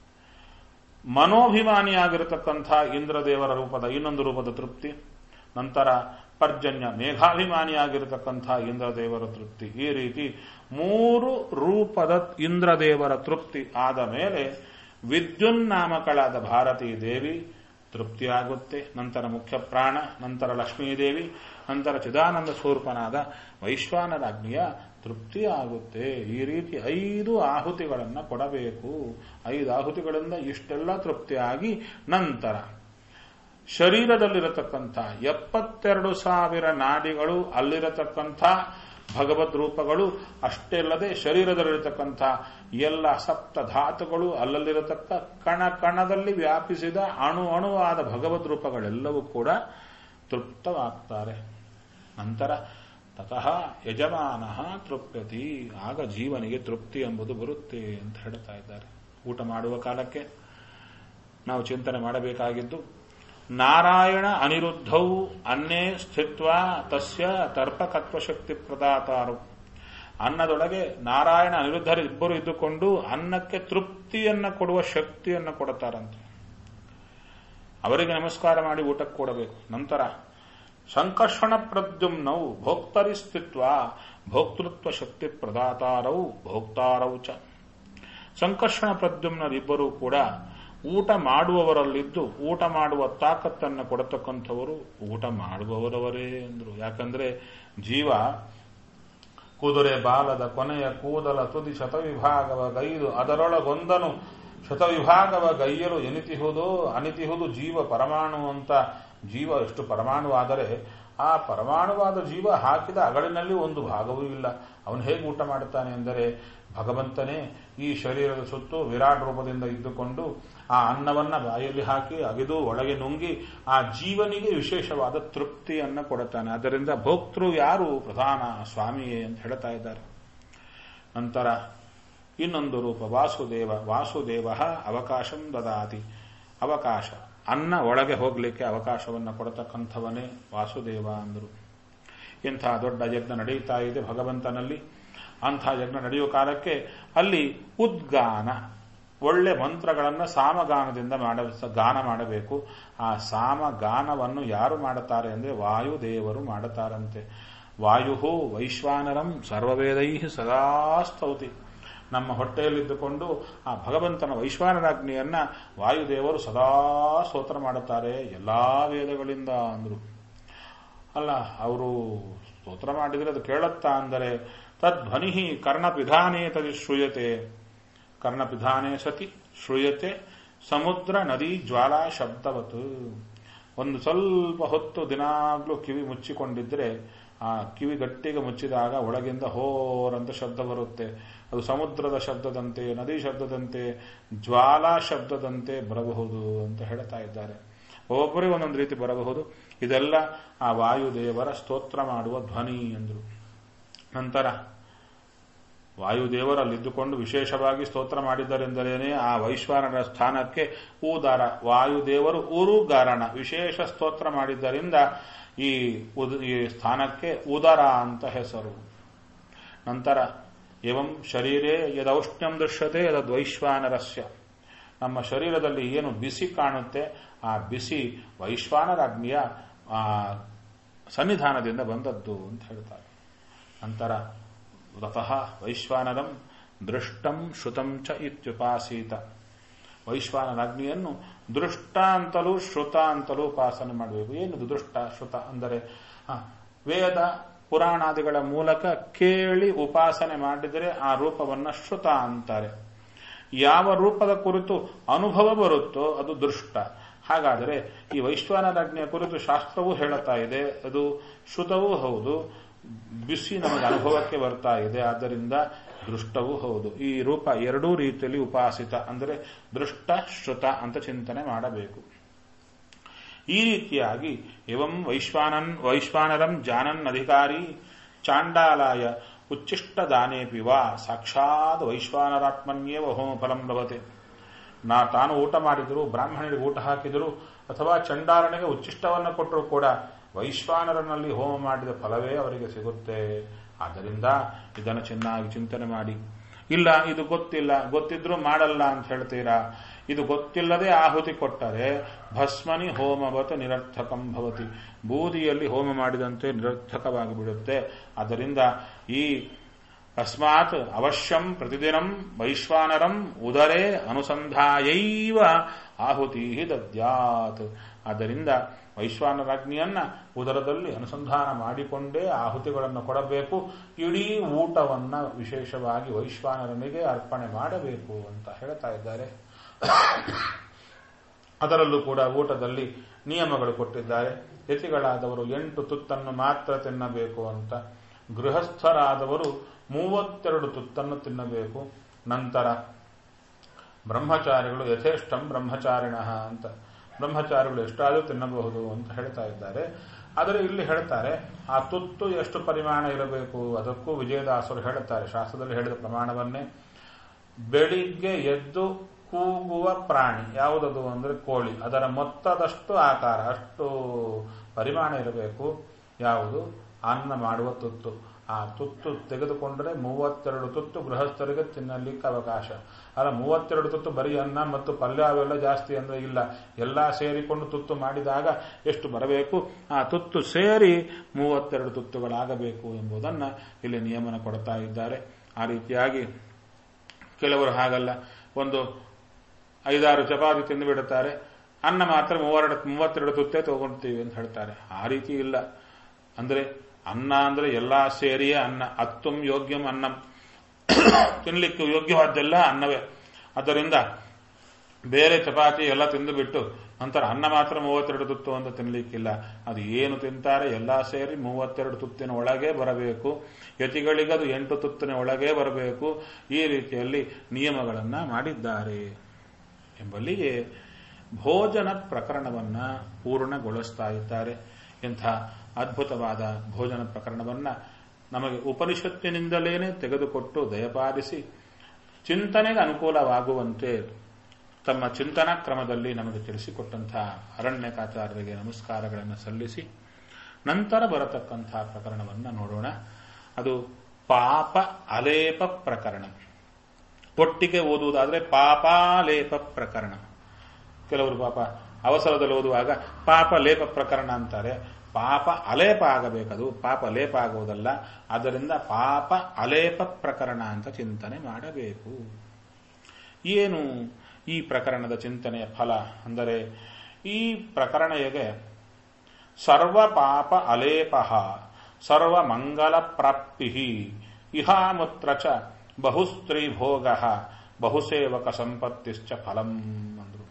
ಮನೋಭಿಮಾನಿಯಾಗಿರತಕ್ಕಂಥ ಇಂದ್ರದೇವರ ರೂಪದ ಇನ್ನೊಂದು ರೂಪದ ತೃಪ್ತಿ ನಂತರ ಪರ್ಜನ್ಯ ಮೇಘಾಭಿಮಾನಿಯಾಗಿರತಕ್ಕಂಥ ಇಂದ್ರದೇವರ ತೃಪ್ತಿ ಈ ರೀತಿ ಮೂರು ರೂಪದ ಇಂದ್ರದೇವರ ತೃಪ್ತಿ ಆದ ಮೇಲೆ ವಿದ್ಯುನ್ನಾಮಕಳಾದ ಭಾರತೀ ದೇವಿ ತೃಪ್ತಿಯಾಗುತ್ತೆ ನಂತರ ಮುಖ್ಯ ಪ್ರಾಣ ನಂತರ ಲಕ್ಷ್ಮೀದೇವಿ ನಂತರ ಚಿದಾನಂದ ಸ್ವರೂಪನಾದ ವೈಶ್ವಾನರಾಜ್ಞಿಯ ತೃಪ್ತಿಯಾಗುತ್ತೆ ಈ ರೀತಿ ಐದು ಆಹುತಿಗಳನ್ನು ಕೊಡಬೇಕು ಐದು ಆಹುತಿಗಳಿಂದ ಇಷ್ಟೆಲ್ಲ ತೃಪ್ತಿಯಾಗಿ ನಂತರ ಶರೀರದಲ್ಲಿರತಕ್ಕಂಥ ಎಪ್ಪತ್ತೆರಡು ಸಾವಿರ ನಾಡಿಗಳು ಅಲ್ಲಿರತಕ್ಕಂಥ ಭಗವದ್ ರೂಪಗಳು ಅಷ್ಟೇ ಅಲ್ಲದೆ ಶರೀರದಲ್ಲಿರತಕ್ಕಂಥ ಎಲ್ಲ ಸಪ್ತ ಧಾತುಗಳು ಅಲ್ಲಲ್ಲಿರತಕ್ಕ ಕಣ ಕಣದಲ್ಲಿ ವ್ಯಾಪಿಸಿದ ಅಣು ಅಣುವಾದ ಭಗವದ್ ರೂಪಗಳೆಲ್ಲವೂ ಕೂಡ ತೃಪ್ತವಾಗ್ತಾರೆ ನಂತರ ತತಃ ಯಜಮಾನ ತೃಪ್ಯತಿ ಆಗ ಜೀವನಿಗೆ ತೃಪ್ತಿ ಎಂಬುದು ಬರುತ್ತೆ ಅಂತ ಹೇಳ್ತಾ ಇದ್ದಾರೆ ಊಟ ಮಾಡುವ ಕಾಲಕ್ಕೆ ನಾವು ಚಿಂತನೆ ಮಾಡಬೇಕಾಗಿದ್ದು ನಾರಾಯಣ ಅನಿರುದ್ಧವು ಅನ್ನೇ ಸ್ಥಿತ್ವ ತಸ್ಯ ತರ್ಪಕತ್ವ ಶಕ್ತಿ ಪ್ರದಾತಾರು ಅನ್ನದೊಳಗೆ ನಾರಾಯಣ ಅನಿರುದ್ಧರು ಇಬ್ಬರು ಇದ್ದುಕೊಂಡು ಅನ್ನಕ್ಕೆ ತೃಪ್ತಿಯನ್ನ ಕೊಡುವ ಶಕ್ತಿಯನ್ನು ಕೊಡುತ್ತಾರಂತೆ ಅವರಿಗೆ ನಮಸ್ಕಾರ ಮಾಡಿ ಊಟಕ್ಕೆ ಕೊಡಬೇಕು ನಂತರ ಸಂಕರ್ಷಣ ಪ್ರದ್ಯುಮ್ನವು ಭೋಕ್ತರಿ ಸ್ಥಿತ್ವ ಭೋಕ್ತೃತ್ವ ಶಕ್ತಿ ಪ್ರದಾತಾರವು ಭೋಕ್ತಾರವು ಚ ಸಂಕರ್ಷಣ ಪ್ರದ್ಯುಮ್ನರಿಬ್ಬರೂ ಕೂಡ ಊಟ ಮಾಡುವವರಲ್ಲಿದ್ದು ಊಟ ಮಾಡುವ ತಾಕತ್ತನ್ನು ಕೊಡತಕ್ಕಂಥವರು ಊಟ ಮಾಡುವವರವರೇ ಎಂದರು ಯಾಕಂದ್ರೆ ಜೀವ ಕುದುರೆ ಬಾಲದ ಕೊನೆಯ ಕೂದಲ ತುದಿ ಶತವಿಭಾಗವ ಗೈದು ಅದರೊಳಗೊಂದನು ಶತವಿಭಾಗವ ಗೈಯಲು ಎನಿತಿಹುದು ಅನಿತಿಹುದು ಜೀವ ಪರಮಾಣು ಅಂತ ಜೀವ ಎಷ್ಟು ಪರಮಾಣು ಆದರೆ ಆ ಪರಮಾಣುವಾದ ಜೀವ ಹಾಕಿದ ಅಗಳಿನಲ್ಲಿ ಒಂದು ಭಾಗವೂ ಇಲ್ಲ ಅವನು ಹೇಗೆ ಊಟ ಮಾಡುತ್ತಾನೆ ಎಂದರೆ ಭಗವಂತನೇ ಈ ಶರೀರದ ಸುತ್ತು ವಿರಾಟ್ ರೂಪದಿಂದ ಇದ್ದುಕೊಂಡು ಆ ಅನ್ನವನ್ನ ಬಾಯಲ್ಲಿ ಹಾಕಿ ಅಗಿದು ಒಳಗೆ ನುಂಗಿ ಆ ಜೀವನಿಗೆ ವಿಶೇಷವಾದ ತೃಪ್ತಿಯನ್ನು ಕೊಡುತ್ತಾನೆ ಅದರಿಂದ ಭೋಕ್ತೃ ಯಾರು ಪ್ರಧಾನ ಸ್ವಾಮಿಯೇ ಅಂತ ಹೇಳ್ತಾ ಇದ್ದಾರೆ ನಂತರ ಇನ್ನೊಂದು ರೂಪ ವಾಸುದೇವ ವಾಸುದೇವ ಅವಕಾಶಂ ದದಾತಿ ಅವಕಾಶ ಅನ್ನ ಒಳಗೆ ಹೋಗಲಿಕ್ಕೆ ಅವಕಾಶವನ್ನು ಕೊಡತಕ್ಕಂಥವನೇ ವಾಸುದೇವ ಅಂದರು ಇಂಥ ದೊಡ್ಡ ಯಜ್ಞ ನಡೀತಾ ಇದೆ ಭಗವಂತನಲ್ಲಿ ಅಂಥ ಯಜ್ಞ ನಡೆಯುವ ಕಾಲಕ್ಕೆ ಅಲ್ಲಿ ಉದ್ಗಾನ ಒಳ್ಳೆ ಮಂತ್ರಗಳನ್ನು ಸಾಮಗಾನದಿಂದ ಮಾಡ ಗಾನ ಮಾಡಬೇಕು ಆ ಸಾಮಗಾನವನ್ನು ಯಾರು ಮಾಡುತ್ತಾರೆ ಅಂದರೆ ವಾಯುದೇವರು ಮಾಡುತ್ತಾರಂತೆ ವಾಯು ವೈಶ್ವಾನರಂ ಸರ್ವವೇದೈ ಸದಾ ಸ್ತೌತಿ ನಮ್ಮ ಹೊಟ್ಟೆಯಲ್ಲಿದ್ದುಕೊಂಡು ಆ ಭಗವಂತನ ವೈಶ್ವಾನರಾಜ್ಞಿಯನ್ನ ವಾಯುದೇವರು ಸದಾ ಸ್ತೋತ್ರ ಮಾಡುತ್ತಾರೆ ಎಲ್ಲಾ ವೇದಗಳಿಂದ ಅಂದ್ರು ಅಲ್ಲ ಅವರು ಸ್ತೋತ್ರ ಮಾಡಿದರೆ ಅದು ಕೇಳುತ್ತಾ ಅಂದರೆ ತದ್ಧ್ವನಿ ಕರ್ಣಪಿಧಾನೇ ತದಿ ಶ್ರೂಯತೆ ಕರ್ಣಪಿಧಾನೇ ಸತಿ ಶ್ರೂಯತೆ ಸಮುದ್ರ ನದಿ ಜ್ವಾಲಾ ಶಬ್ದವತ್ತು ಒಂದು ಸ್ವಲ್ಪ ಹೊತ್ತು ದಿನಾಗ್ಲೂ ಕಿವಿ ಮುಚ್ಚಿಕೊಂಡಿದ್ರೆ ಆ ಕಿವಿ ಗಟ್ಟಿಗೆ ಮುಚ್ಚಿದಾಗ ಒಳಗಿಂದ ಹೋರಂತ ಶಬ್ದ ಬರುತ್ತೆ ಅದು ಸಮುದ್ರದ ಶಬ್ದದಂತೆ ನದಿ ಶಬ್ದದಂತೆ ಜ್ವಾಲಾ ಶಬ್ದದಂತೆ ಬರಬಹುದು ಅಂತ ಹೇಳ್ತಾ ಇದ್ದಾರೆ ಒಬ್ಬೊಬ್ಬರಿಗೆ ಒಂದೊಂದು ರೀತಿ ಬರಬಹುದು ಇದೆಲ್ಲ ಆ ವಾಯುದೇವರ ಸ್ತೋತ್ರ ಮಾಡುವ ಧ್ವನಿ ಎಂದರು ನಂತರ ವಾಯುದೇವರಲ್ಲಿದ್ದುಕೊಂಡು ವಿಶೇಷವಾಗಿ ಸ್ತೋತ್ರ ಮಾಡಿದ್ದರೆಂದರೇನೆ ಆ ವೈಶ್ವಾನರ ಸ್ಥಾನಕ್ಕೆ ಊದಾರ ವಾಯುದೇವರು ಊರುಗಾರಣ ವಿಶೇಷ ಸ್ತೋತ್ರ ಮಾಡಿದ್ದರಿಂದ ಈ ಈ ಸ್ಥಾನಕ್ಕೆ ಉದರ ಅಂತ ಹೆಸರು ನಂತರ ಏವಂ ಶರೀರೇ ಯದೌಷ್ಣ್ಯಂ ದೃಶ್ಯತೆ ಯದದ್ವೈಶ್ವಾನರಸ್ಯ ನಮ್ಮ ಶರೀರದಲ್ಲಿ ಏನು ಬಿಸಿ ಕಾಣುತ್ತೆ ಆ ಬಿಸಿ ವೈಶ್ವಾನರಾಜ್ಞಿಯ ಆ ಸನ್ನಿಧಾನದಿಂದ ಬಂದದ್ದು ಅಂತ ಹೇಳ್ತಾರೆ ನಂತರ ವ್ರತಃ ವೈಶ್ವಾನರಂ ದೃಷ್ಟಂ ಶ್ರುತಂ ಚ ಇತ್ಯುಪಾಸೀತ ವೈಶ್ವಾನರಾಜ್ಞಿಯನ್ನು ದೃಷ್ಟ ಅಂತಲೂ ಶ್ರುತ ಅಂತಲೂ ಉಪಾಸನೆ ಮಾಡಬೇಕು ಏನು ದೃಷ್ಟ ಶ್ರುತ ಅಂದರೆ ವೇದ ಪುರಾಣಾದಿಗಳ ಮೂಲಕ ಕೇಳಿ ಉಪಾಸನೆ ಮಾಡಿದರೆ ಆ ರೂಪವನ್ನ ಶ್ರುತ ಅಂತಾರೆ ಯಾವ ರೂಪದ ಕುರಿತು ಅನುಭವ ಬರುತ್ತೋ ಅದು ದೃಷ್ಟ ಹಾಗಾದರೆ ಈ ವೈಶ್ವಾನರಾಜ್ಞೆಯ ಕುರಿತು ಶಾಸ್ತ್ರವೂ ಹೇಳುತ್ತಾ ಇದೆ ಅದು ಶ್ರುತವೂ ಹೌದು ಬಿಸಿ ನಮಗೆ ಅನುಭವಕ್ಕೆ ಬರ್ತಾ ಇದೆ ಆದ್ದರಿಂದ ದೃಷ್ಟವೂ ಹೌದು ಈ ರೂಪ ಎರಡೂ ರೀತಿಯಲ್ಲಿ ಉಪಾಸಿತ ಅಂದರೆ ದೃಷ್ಟ ಶ್ರುತ ಅಂತ ಚಿಂತನೆ ಮಾಡಬೇಕು ಈ ರೀತಿಯಾಗಿ ಇವಂ ವೈಶ್ವಾನನ್ ವೈಶ್ವಾನರಂ ಜಾನನ್ ಅಧಿಕಾರಿ ಚಾಂಡಾಲಾಯ ಉಚ್ಚಿಷ್ಟ ದಾನೇಪಿ ವಾ ಸಾಕ್ಷಾತ್ ವೈಶ್ವಾನರಾತ್ಮನ್ಯೇವ ಹೋಮ ಫಲಂ ಲಭತೆ ನಾ ತಾನು ಊಟ ಮಾಡಿದ್ರು ಬ್ರಾಹ್ಮಣರಿಗೆ ಊಟ ಹಾಕಿದರು ಅಥವಾ ಚಂಡಾಲನಿಗೆ ಉಚ್ಚಿಷ್ಟವನ್ನು ಕೊಟ್ಟರು ಕೂಡ ವೈಶ್ವಾನರನಲ್ಲಿ ಹೋಮ ಮಾಡಿದ ಫಲವೇ ಅವರಿಗೆ ಸಿಗುತ್ತೆ ಆದ್ದರಿಂದ ಇದನ್ನು ಚೆನ್ನಾಗಿ ಚಿಂತನೆ ಮಾಡಿ ಇಲ್ಲ ಇದು ಗೊತ್ತಿಲ್ಲ ಗೊತ್ತಿದ್ರೂ ಮಾಡಲ್ಲ ಅಂತ ಹೇಳ್ತೀರಾ ಇದು ಗೊತ್ತಿಲ್ಲದೆ ಆಹುತಿ ಕೊಟ್ಟರೆ ಭಸ್ಮನಿ ಹೋಮವತ ನಿರರ್ಥಕಂ ಭವತಿ ಬೂದಿಯಲ್ಲಿ ಹೋಮ ಮಾಡಿದಂತೆ ನಿರರ್ಥಕವಾಗಿ ಬಿಡುತ್ತೆ ಆದ್ದರಿಂದ ಈ ತಸ್ಮಾತ್ ಅವಶ್ಯಂ ಪ್ರತಿದಿನಂ ವೈಶ್ವಾನರಂ ಉದರೇ ಅನುಸಂಧಾಯೈವ ಆಹುತಿ ದದ್ಯಾತ್ ಆದ್ದರಿಂದ ವೈಶ್ವಾನರಾಜ್ಞಿಯನ್ನ ಉದರದಲ್ಲಿ ಅನುಸಂಧಾನ ಮಾಡಿಕೊಂಡೇ ಆಹುತಿಗಳನ್ನು ಕೊಡಬೇಕು ಇಡೀ ಊಟವನ್ನ ವಿಶೇಷವಾಗಿ ವೈಶ್ವಾನರನಿಗೆ ಅರ್ಪಣೆ ಮಾಡಬೇಕು ಅಂತ ಹೇಳ್ತಾ ಇದ್ದಾರೆ ಅದರಲ್ಲೂ ಕೂಡ ಊಟದಲ್ಲಿ ನಿಯಮಗಳು ಕೊಟ್ಟಿದ್ದಾರೆ ಯತಿಗಳಾದವರು ಎಂಟು ತುತ್ತನ್ನು ಮಾತ್ರ ತಿನ್ನಬೇಕು ಅಂತ ಗೃಹಸ್ಥರಾದವರು ಮೂವತ್ತೆರಡು ತುತ್ತನ್ನು ತಿನ್ನಬೇಕು ನಂತರ ಬ್ರಹ್ಮಚಾರಿಗಳು ಯಥೇಷ್ಟಂ ಬ್ರಹ್ಮಚಾರಿಣ ಅಂತ ಬ್ರಹ್ಮಚಾರಿಗಳು ಎಷ್ಟಾದರೂ ತಿನ್ನಬಹುದು ಅಂತ ಹೇಳ್ತಾ ಇದ್ದಾರೆ ಆದರೆ ಇಲ್ಲಿ ಹೇಳ್ತಾರೆ ಆ ತುತ್ತು ಎಷ್ಟು ಪರಿಮಾಣ ಇರಬೇಕು ಅದಕ್ಕೂ ವಿಜಯದಾಸರು ಹೇಳುತ್ತಾರೆ ಶಾಸ್ತ್ರದಲ್ಲಿ ಹೇಳಿದ ಪ್ರಮಾಣವನ್ನೇ ಬೆಳಿಗ್ಗೆ ಎದ್ದು ಕೂಗುವ ಪ್ರಾಣಿ ಯಾವುದದು ಅಂದ್ರೆ ಕೋಳಿ ಅದರ ಮೊತ್ತದಷ್ಟು ಆಕಾರ ಅಷ್ಟು ಪರಿಮಾಣ ಇರಬೇಕು ಯಾವುದು ಅನ್ನ ಮಾಡುವ ತುತ್ತು ಆ ತುತ್ತು ತೆಗೆದುಕೊಂಡರೆ ಮೂವತ್ತೆರಡು ತುತ್ತು ಗೃಹಸ್ಥರಿಗೆ ತಿನ್ನಲಿಕ್ಕೆ ಅವಕಾಶ ಅಲ್ಲ ಮೂವತ್ತೆರಡು ತುತ್ತು ಬರೀ ಅನ್ನ ಮತ್ತು ಪಲ್ಯ ಅವೆಲ್ಲ ಜಾಸ್ತಿ ಅಂದ್ರೆ ಇಲ್ಲ ಎಲ್ಲ ಸೇರಿಕೊಂಡು ತುತ್ತು ಮಾಡಿದಾಗ ಎಷ್ಟು ಬರಬೇಕು ಆ ತುತ್ತು ಸೇರಿ ಮೂವತ್ತೆರಡು ತುತ್ತುಗಳಾಗಬೇಕು ಎಂಬುದನ್ನು ಇಲ್ಲಿ ನಿಯಮನ ಕೊಡ್ತಾ ಇದ್ದಾರೆ ಆ ರೀತಿಯಾಗಿ ಕೆಲವರು ಹಾಗಲ್ಲ ಒಂದು ಐದಾರು ಚಪಾತಿ ತಿಂದು ಬಿಡುತ್ತಾರೆ ಅನ್ನ ಮಾತ್ರ ಮೂವರೆರಡು ಮೂವತ್ತೆರಡು ತುತ್ತೇ ತಗೊಂಡ್ತೀವಿ ಅಂತ ಹೇಳ್ತಾರೆ ಆ ರೀತಿ ಇಲ್ಲ ಅಂದ್ರೆ ಅನ್ನ ಅಂದ್ರೆ ಎಲ್ಲಾ ಸೇರಿಯೇ ಅನ್ನ ಅತ್ತುಂ ಯೋಗ್ಯಂ ಅನ್ನಂ ತಿನ್ಲಿಕ್ಕೆ ಯೋಗ್ಯವಾದ್ದೆಲ್ಲ ಅನ್ನವೇ ಆದ್ದರಿಂದ ಬೇರೆ ಚಪಾತಿ ಎಲ್ಲ ತಿಂದುಬಿಟ್ಟು ನಂತರ ಅನ್ನ ಮಾತ್ರ ಮೂವತ್ತೆರಡು ತುತ್ತು ಅಂತ ತಿನ್ಲಿಕ್ಕಿಲ್ಲ ಅದು ಏನು ತಿಂತಾರೆ ಎಲ್ಲ ಸೇರಿ ಮೂವತ್ತೆರಡು ತುತ್ತಿನ ಒಳಗೆ ಬರಬೇಕು ಯತಿಗಳಿಗೆ ಅದು ಎಂಟು ತುತ್ತಿನ ಒಳಗೆ ಬರಬೇಕು ಈ ರೀತಿಯಲ್ಲಿ ನಿಯಮಗಳನ್ನ ಮಾಡಿದ್ದಾರೆ ಎಂಬಲ್ಲಿಗೆ ಭೋಜನ ಪ್ರಕರಣವನ್ನ ಪೂರ್ಣಗೊಳಿಸ್ತಾ ಇದ್ದಾರೆ ಇಂಥ ಅದ್ಭುತವಾದ ಭೋಜನ ಪ್ರಕರಣವನ್ನ ನಮಗೆ ಉಪನಿಷತ್ತಿನಿಂದಲೇನೆ ತೆಗೆದುಕೊಟ್ಟು ದಯಪಾಲಿಸಿ ಚಿಂತನೆಗೆ ಅನುಕೂಲವಾಗುವಂತೆ ತಮ್ಮ ಚಿಂತನಾ ಕ್ರಮದಲ್ಲಿ ನಮಗೆ ತಿಳಿಸಿಕೊಟ್ಟಂತಹ ಅರಣ್ಯಕಾಚಾರ್ಯರಿಗೆ ನಮಸ್ಕಾರಗಳನ್ನು ಸಲ್ಲಿಸಿ ನಂತರ ಬರತಕ್ಕಂತಹ ಪ್ರಕರಣವನ್ನು ನೋಡೋಣ ಅದು ಪಾಪ ಅಲೇಪ ಪ್ರಕರಣ ಒಟ್ಟಿಗೆ ಓದುವುದಾದ್ರೆ ಪಾಪಾಲೇಪ ಪ್ರಕರಣ ಕೆಲವರು ಪಾಪ ಅವಸರದಲ್ಲಿ ಓದುವಾಗ ಪಾಪ ಲೇಪ ಪ್ರಕರಣ ಅಂತಾರೆ ಪಾಪ ಅಲೇಪ ಆಗಬೇಕದು ಪಾಪ ಲೇಪ ಆಗುವುದಲ್ಲ ಆದ್ದರಿಂದ ಪಾಪ ಅಲೇಪ ಪ್ರಕರಣ ಅಂತ ಚಿಂತನೆ ಮಾಡಬೇಕು ಏನು ಈ ಪ್ರಕರಣದ ಚಿಂತನೆಯ ಫಲ ಅಂದರೆ ಈ ಪ್ರಕರಣೆಗೆ ಸರ್ವ ಪಾಪ ಅಲೇಪ ಸರ್ವ ಮಂಗಲ ಪ್ರಾಪ್ತಿ ಇಹಾಮುತ್ರ ಚ ಬಹುಸ್ತ್ರೀ ಭೋಗ ಬಹುಸೇವಕ ಸಂಪತ್ತಿಶ್ಚ ಫಲಂ ಅಂದ್ರು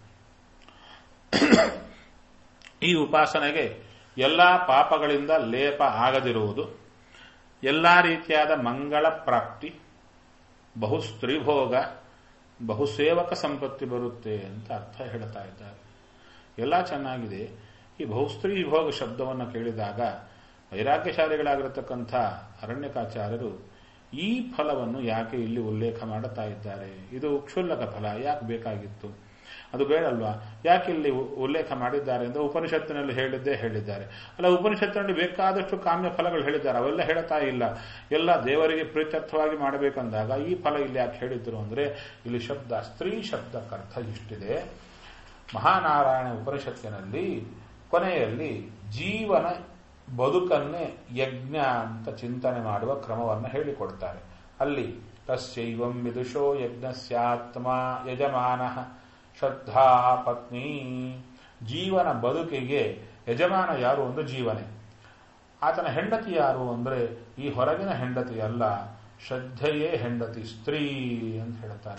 ಈ ಉಪಾಸನೆಗೆ ಎಲ್ಲಾ ಪಾಪಗಳಿಂದ ಲೇಪ ಆಗದಿರುವುದು ಎಲ್ಲಾ ರೀತಿಯಾದ ಮಂಗಳ ಪ್ರಾಪ್ತಿ ಬಹು ಸ್ತ್ರೀಭೋಗ ಬಹುಸೇವಕ ಸಂಪತ್ತಿ ಬರುತ್ತೆ ಅಂತ ಅರ್ಥ ಹೇಳ್ತಾ ಇದ್ದಾರೆ ಎಲ್ಲ ಚೆನ್ನಾಗಿದೆ ಈ ಬಹುಸ್ತ್ರೀ ಭೋಗ ಶಬ್ದವನ್ನು ಕೇಳಿದಾಗ ವೈರಾಗ್ಯಶಾಲಿಗಳಾಗಿರತಕ್ಕಂಥ ಅರಣ್ಯಕಾಚಾರ್ಯರು ಈ ಫಲವನ್ನು ಯಾಕೆ ಇಲ್ಲಿ ಉಲ್ಲೇಖ ಮಾಡುತ್ತಾ ಇದ್ದಾರೆ ಇದು ಕ್ಷುಲ್ಲಕ ಫಲ ಯಾಕೆ ಬೇಕಾಗಿತ್ತು ಅದು ಬೇಡಲ್ವಾ ಯಾಕೆ ಇಲ್ಲಿ ಉಲ್ಲೇಖ ಮಾಡಿದ್ದಾರೆ ಅಂದ್ರೆ ಉಪನಿಷತ್ತಿನಲ್ಲಿ ಹೇಳಿದ್ದೇ ಹೇಳಿದ್ದಾರೆ ಅಲ್ಲ ಉಪನಿಷತ್ತಿನಲ್ಲಿ ಬೇಕಾದಷ್ಟು ಕಾಮ್ಯ ಫಲಗಳು ಹೇಳಿದ್ದಾರೆ ಅವೆಲ್ಲ ಹೇಳ್ತಾ ಇಲ್ಲ ಎಲ್ಲ ದೇವರಿಗೆ ಪ್ರೀತ್ಯರ್ಥವಾಗಿ ಮಾಡಬೇಕಂದಾಗ ಈ ಫಲ ಇಲ್ಲಿ ಯಾಕೆ ಹೇಳಿದ್ರು ಅಂದ್ರೆ ಇಲ್ಲಿ ಶಬ್ದ ಸ್ತ್ರೀ ಶಬ್ದಕ್ಕರ್ಥ ಇಷ್ಟಿದೆ ಮಹಾನಾರಾಯಣ ಉಪನಿಷತ್ತಿನಲ್ಲಿ ಕೊನೆಯಲ್ಲಿ ಜೀವನ ಬದುಕನ್ನೇ ಯಜ್ಞ ಅಂತ ಚಿಂತನೆ ಮಾಡುವ ಕ್ರಮವನ್ನು ಹೇಳಿಕೊಡ್ತಾರೆ ಅಲ್ಲಿ ತಸ್ಯೈವಂ ವಿದುಷೋ ಯಜ್ಞಸ್ಯಾತ್ಮ ಯಜಮಾನ ಶ್ರದ್ಧಾ ಪತ್ನಿ ಜೀವನ ಬದುಕಿಗೆ ಯಜಮಾನ ಯಾರು ಅಂದ್ರೆ ಜೀವನೇ ಆತನ ಹೆಂಡತಿ ಯಾರು ಅಂದ್ರೆ ಈ ಹೊರಗಿನ ಹೆಂಡತಿ ಅಲ್ಲ ಶ್ರದ್ಧೆಯೇ ಹೆಂಡತಿ ಸ್ತ್ರೀ ಅಂತ ಹೇಳ್ತಾರೆ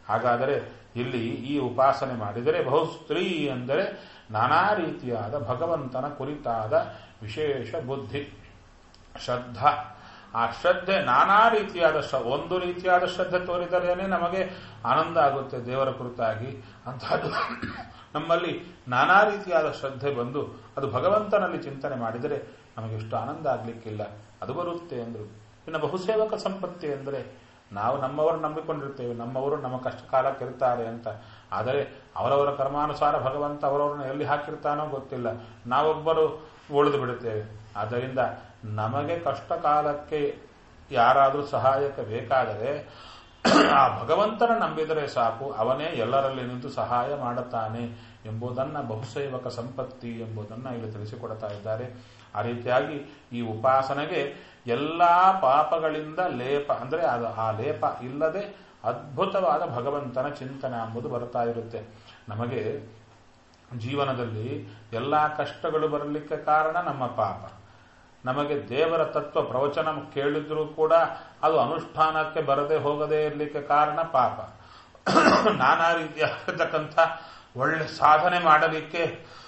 ಹಾಗಾದರೆ ಇಲ್ಲಿ ಈ ಉಪಾಸನೆ ಮಾಡಿದರೆ ಬಹುಸ್ತ್ರೀ ಅಂದರೆ ನಾನಾ ರೀತಿಯಾದ ಭಗವಂತನ ಕುರಿತಾದ ವಿಶೇಷ ಬುದ್ಧಿ ಶ್ರದ್ಧಾ ಆ ಶ್ರದ್ಧೆ ನಾನಾ ರೀತಿಯಾದ ಶ್ರ ಒಂದು ರೀತಿಯಾದ ಶ್ರದ್ಧೆ ತೋರಿದರೇನೆ ನಮಗೆ ಆನಂದ ಆಗುತ್ತೆ ದೇವರ ಕುರಿತಾಗಿ ಅಂತಹದ್ದು ನಮ್ಮಲ್ಲಿ ನಾನಾ ರೀತಿಯಾದ ಶ್ರದ್ಧೆ ಬಂದು ಅದು ಭಗವಂತನಲ್ಲಿ ಚಿಂತನೆ ಮಾಡಿದರೆ ನಮಗೆ ಎಷ್ಟು ಆನಂದ ಆಗ್ಲಿಕ್ಕಿಲ್ಲ ಅದು ಬರುತ್ತೆ ಅಂದ್ರು ಇನ್ನು ಬಹುಸೇವಕ ಸಂಪತ್ತಿ ಅಂದರೆ ನಾವು ನಮ್ಮವರು ನಂಬಿಕೊಂಡಿರ್ತೇವೆ ನಮ್ಮವರು ನಮ್ಮ ಕಷ್ಟ ಕಾಲಕ್ಕೆ ಇರ್ತಾರೆ ಅಂತ ಆದರೆ ಅವರವರ ಕರ್ಮಾನುಸಾರ ಭಗವಂತ ಅವರವರನ್ನ ಎಲ್ಲಿ ಹಾಕಿರ್ತಾನೋ ಗೊತ್ತಿಲ್ಲ ನಾವೊಬ್ಬರು ಉಳಿದು ಬಿಡುತ್ತೇವೆ ಆದ್ದರಿಂದ ನಮಗೆ ಕಷ್ಟ ಕಾಲಕ್ಕೆ ಯಾರಾದರೂ ಸಹಾಯಕ್ಕೆ ಬೇಕಾದರೆ ಆ ಭಗವಂತನ ನಂಬಿದರೆ ಸಾಕು ಅವನೇ ಎಲ್ಲರಲ್ಲಿ ನಿಂತು ಸಹಾಯ ಮಾಡುತ್ತಾನೆ ಎಂಬುದನ್ನ ಬಹುಸೇವಕ ಸಂಪತ್ತಿ ಎಂಬುದನ್ನು ಇಲ್ಲಿ ತಿಳಿಸಿಕೊಡ್ತಾ ಇದ್ದಾರೆ ಆ ರೀತಿಯಾಗಿ ಈ ಉಪಾಸನೆಗೆ ಎಲ್ಲಾ ಪಾಪಗಳಿಂದ ಲೇಪ ಅಂದರೆ ಅದು ಆ ಲೇಪ ಇಲ್ಲದೆ ಅದ್ಭುತವಾದ ಭಗವಂತನ ಚಿಂತನೆ ಎಂಬುದು ಬರ್ತಾ ಇರುತ್ತೆ ನಮಗೆ ಜೀವನದಲ್ಲಿ ಎಲ್ಲಾ ಕಷ್ಟಗಳು ಬರಲಿಕ್ಕೆ ಕಾರಣ ನಮ್ಮ ಪಾಪ ನಮಗೆ ದೇವರ ತತ್ವ ಪ್ರವಚನ ಕೇಳಿದ್ರೂ ಕೂಡ ಅದು ಅನುಷ್ಠಾನಕ್ಕೆ ಬರದೆ ಹೋಗದೇ ಇರಲಿಕ್ಕೆ ಕಾರಣ ಪಾಪ ನಾನಾ ರೀತಿಯಾಗಿರ್ತಕ್ಕಂಥ ಒಳ್ಳೆ ಸಾಧನೆ ಮಾಡಲಿಕ್ಕೆ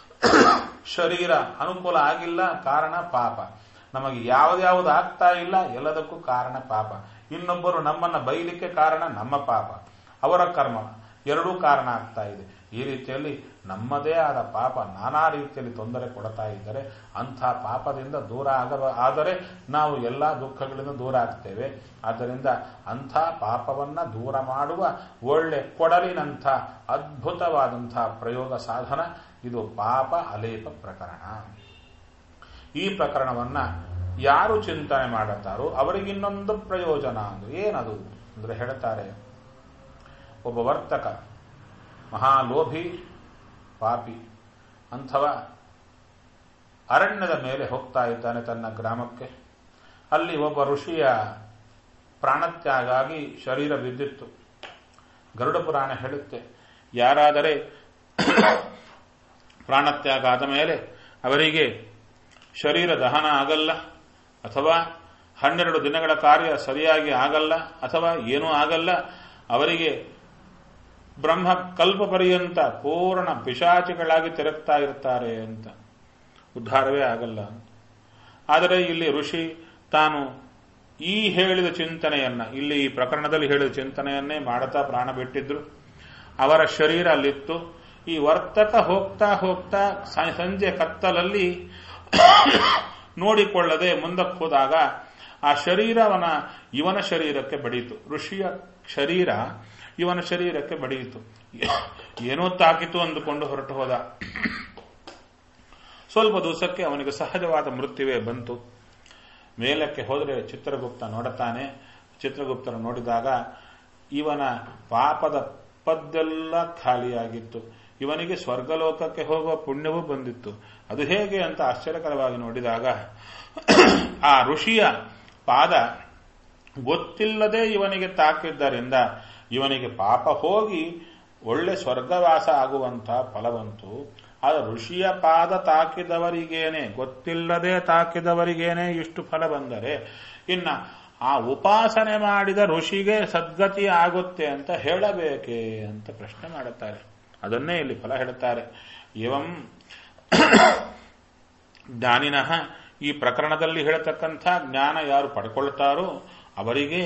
ಶರೀರ ಅನುಕೂಲ ಆಗಿಲ್ಲ ಕಾರಣ ಪಾಪ ನಮಗೆ ಯಾವ್ದ್ಯಾವ್ದು ಆಗ್ತಾ ಇಲ್ಲ ಎಲ್ಲದಕ್ಕೂ ಕಾರಣ ಪಾಪ ಇನ್ನೊಬ್ಬರು ನಮ್ಮನ್ನ ಬೈಲಿಕ್ಕೆ ಕಾರಣ ನಮ್ಮ ಪಾಪ ಅವರ ಕರ್ಮ ಎರಡೂ ಕಾರಣ ಆಗ್ತಾ ಇದೆ ಈ ರೀತಿಯಲ್ಲಿ ನಮ್ಮದೇ ಆದ ಪಾಪ ನಾನಾ ರೀತಿಯಲ್ಲಿ ತೊಂದರೆ ಕೊಡ್ತಾ ಇದ್ದರೆ ಅಂಥ ಪಾಪದಿಂದ ದೂರ ಆಗ ಆದರೆ ನಾವು ಎಲ್ಲ ದುಃಖಗಳಿಂದ ದೂರ ಆಗ್ತೇವೆ ಆದ್ದರಿಂದ ಅಂಥ ಪಾಪವನ್ನ ದೂರ ಮಾಡುವ ಒಳ್ಳೆ ಕೊಡಲಿನಂಥ ಅದ್ಭುತವಾದಂಥ ಪ್ರಯೋಗ ಸಾಧನ ಇದು ಪಾಪ ಅಲೇಪ ಪ್ರಕರಣ ಈ ಪ್ರಕರಣವನ್ನ ಯಾರು ಚಿಂತನೆ ಮಾಡುತ್ತಾರೋ ಅವರಿಗಿನ್ನೊಂದು ಪ್ರಯೋಜನ ಅಂದು ಏನದು ಅಂದ್ರೆ ಹೇಳ್ತಾರೆ ಒಬ್ಬ ವರ್ತಕ ಮಹಾಲೋಭಿ ಪಾಪಿ ಅಂಥವ ಅರಣ್ಯದ ಮೇಲೆ ಹೋಗ್ತಾ ಇದ್ದಾನೆ ತನ್ನ ಗ್ರಾಮಕ್ಕೆ ಅಲ್ಲಿ ಒಬ್ಬ ಋಷಿಯ ಪ್ರಾಣತ್ಯಾಗಾಗಿ ಶರೀರ ಬಿದ್ದಿತ್ತು ಗರುಡ ಪುರಾಣ ಹೇಳುತ್ತೆ ಯಾರಾದರೆ ಪ್ರಾಣತ್ಯಾಗ ಆದ ಮೇಲೆ ಅವರಿಗೆ ಶರೀರ ದಹನ ಆಗಲ್ಲ ಅಥವಾ ಹನ್ನೆರಡು ದಿನಗಳ ಕಾರ್ಯ ಸರಿಯಾಗಿ ಆಗಲ್ಲ ಅಥವಾ ಏನೂ ಆಗಲ್ಲ ಅವರಿಗೆ ಬ್ರಹ್ಮ ಕಲ್ಪ ಪರ್ಯಂತ ಪೂರ್ಣ ಪಿಶಾಚಿಗಳಾಗಿ ತಿರುಗ್ತಾ ಇರ್ತಾರೆ ಅಂತ ಉದ್ಧಾರವೇ ಆಗಲ್ಲ ಆದರೆ ಇಲ್ಲಿ ಋಷಿ ತಾನು ಈ ಹೇಳಿದ ಚಿಂತನೆಯನ್ನ ಇಲ್ಲಿ ಈ ಪ್ರಕರಣದಲ್ಲಿ ಹೇಳಿದ ಚಿಂತನೆಯನ್ನೇ ಮಾಡುತ್ತಾ ಪ್ರಾಣ ಬಿಟ್ಟಿದ್ರು ಅವರ ಶರೀರ ಅಲ್ಲಿತ್ತು ಈ ವರ್ತಕ ಹೋಗ್ತಾ ಹೋಗ್ತಾ ಸಂಜೆ ಕತ್ತಲಲ್ಲಿ ನೋಡಿಕೊಳ್ಳದೆ ಮುಂದಕ್ಕೆ ಹೋದಾಗ ಆ ಶರೀರವನ ಇವನ ಶರೀರಕ್ಕೆ ಬಡೀತು ಋಷಿಯ ಶರೀರ ಇವನ ಶರೀರಕ್ಕೆ ಬಡಿಯಿತು ಏನೋ ತಾಕಿತು ಅಂದುಕೊಂಡು ಹೊರಟು ಹೋದ ಸ್ವಲ್ಪ ದಿವಸಕ್ಕೆ ಅವನಿಗೆ ಸಹಜವಾದ ಮೃತ್ಯುವೇ ಬಂತು ಮೇಲಕ್ಕೆ ಹೋದರೆ ಚಿತ್ರಗುಪ್ತ ನೋಡುತ್ತಾನೆ ಚಿತ್ರಗುಪ್ತರ ನೋಡಿದಾಗ ಇವನ ಪಾಪದ ಪದ್ದೆಲ್ಲ ಖಾಲಿಯಾಗಿತ್ತು ಇವನಿಗೆ ಸ್ವರ್ಗಲೋಕಕ್ಕೆ ಹೋಗುವ ಪುಣ್ಯವೂ ಬಂದಿತ್ತು ಅದು ಹೇಗೆ ಅಂತ ಆಶ್ಚರ್ಯಕರವಾಗಿ ನೋಡಿದಾಗ ಆ ಋಷಿಯ ಪಾದ ಗೊತ್ತಿಲ್ಲದೆ ಇವನಿಗೆ ತಾಕಿದ್ದರಿಂದ ಇವನಿಗೆ ಪಾಪ ಹೋಗಿ ಒಳ್ಳೆ ಸ್ವರ್ಗವಾಸ ಆಗುವಂತ ಫಲವಂತು ಆದ ಋಷಿಯ ಪಾದ ತಾಕಿದವರಿಗೇನೆ ಗೊತ್ತಿಲ್ಲದೆ ತಾಕಿದವರಿಗೇನೆ ಇಷ್ಟು ಫಲ ಬಂದರೆ ಇನ್ನ ಆ ಉಪಾಸನೆ ಮಾಡಿದ ಋಷಿಗೆ ಸದ್ಗತಿ ಆಗುತ್ತೆ ಅಂತ ಹೇಳಬೇಕೇ ಅಂತ ಪ್ರಶ್ನೆ ಮಾಡುತ್ತಾರೆ ಅದನ್ನೇ ಇಲ್ಲಿ ಫಲ ಹೇಳುತ್ತಾರೆ ಇವಂ ಜ್ಞಾನಿನಃ ಈ ಪ್ರಕರಣದಲ್ಲಿ ಹೇಳತಕ್ಕಂಥ ಜ್ಞಾನ ಯಾರು ಪಡ್ಕೊಳ್ತಾರೋ ಅವರಿಗೆ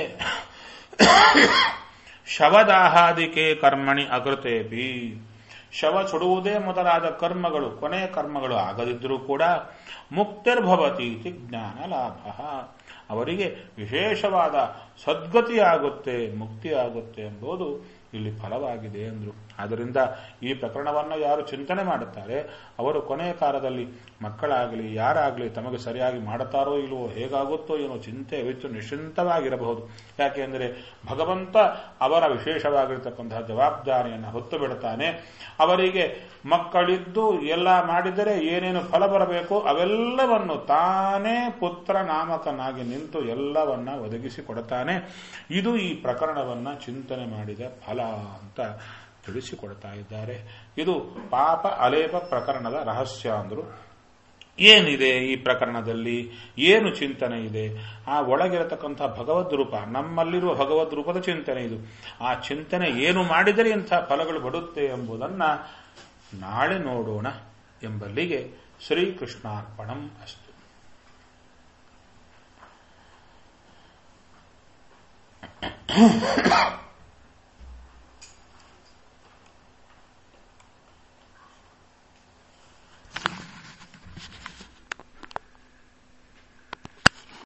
ಶವದಾಹಾದಿಕೆ ಕರ್ಮಣಿ ಅಕೃತೇಪಿ ಶವ ಸುಡುವುದೇ ಮೊದಲಾದ ಕರ್ಮಗಳು ಕೊನೆಯ ಕರ್ಮಗಳು ಆಗದಿದ್ರೂ ಕೂಡ ಮುಕ್ತಿರ್ಭವತಿ ಜ್ಞಾನ ಲಾಭ ಅವರಿಗೆ ವಿಶೇಷವಾದ ಸದ್ಗತಿ ಆಗುತ್ತೆ ಮುಕ್ತಿ ಆಗುತ್ತೆ ಎಂಬುದು ಇಲ್ಲಿ ಫಲವಾಗಿದೆ ಎಂದರು ಆದ್ದರಿಂದ ಈ ಪ್ರಕರಣವನ್ನು ಯಾರು ಚಿಂತನೆ ಮಾಡುತ್ತಾರೆ ಅವರು ಕೊನೆಯ ಕಾಲದಲ್ಲಿ ಮಕ್ಕಳಾಗಲಿ ಯಾರಾಗಲಿ ತಮಗೆ ಸರಿಯಾಗಿ ಮಾಡುತ್ತಾರೋ ಇಲ್ವೋ ಹೇಗಾಗುತ್ತೋ ಏನೋ ಚಿಂತೆ ಅವಿತ್ತು ನಿಶ್ಚಿಂತವಾಗಿರಬಹುದು ಯಾಕೆಂದರೆ ಭಗವಂತ ಅವರ ವಿಶೇಷವಾಗಿರತಕ್ಕಂತಹ ಜವಾಬ್ದಾರಿಯನ್ನು ಹೊತ್ತು ಬಿಡುತ್ತಾನೆ ಅವರಿಗೆ ಮಕ್ಕಳಿದ್ದು ಎಲ್ಲ ಮಾಡಿದರೆ ಏನೇನು ಫಲ ಬರಬೇಕು ಅವೆಲ್ಲವನ್ನು ತಾನೇ ಪುತ್ರ ನಾಮಕನಾಗಿ ನಿಂತು ಎಲ್ಲವನ್ನ ಒದಗಿಸಿ ಕೊಡುತ್ತಾನೆ ಇದು ಈ ಪ್ರಕರಣವನ್ನ ಚಿಂತನೆ ಮಾಡಿದ ಫಲ ಅಂತ ತಿಳಿಸಿಕೊಡ್ತಾ ಇದ್ದಾರೆ ಇದು ಪಾಪ ಅಲೇಪ ಪ್ರಕರಣದ ರಹಸ್ಯ ಅಂದ್ರು ಏನಿದೆ ಈ ಪ್ರಕರಣದಲ್ಲಿ ಏನು ಚಿಂತನೆ ಇದೆ ಆ ಒಳಗಿರತಕ್ಕಂಥ ಭಗವದ್ ರೂಪ ನಮ್ಮಲ್ಲಿರುವ ಭಗವದ್ ರೂಪದ ಚಿಂತನೆ ಇದು ಆ ಚಿಂತನೆ ಏನು ಮಾಡಿದರೆ ಇಂಥ ಫಲಗಳು ಬಡುತ್ತೆ ಎಂಬುದನ್ನ ನಾಳೆ ನೋಡೋಣ ಎಂಬಲ್ಲಿಗೆ ಶ್ರೀಕೃಷ್ಣಾರ್ಪಣಂ ಅಸ್ತು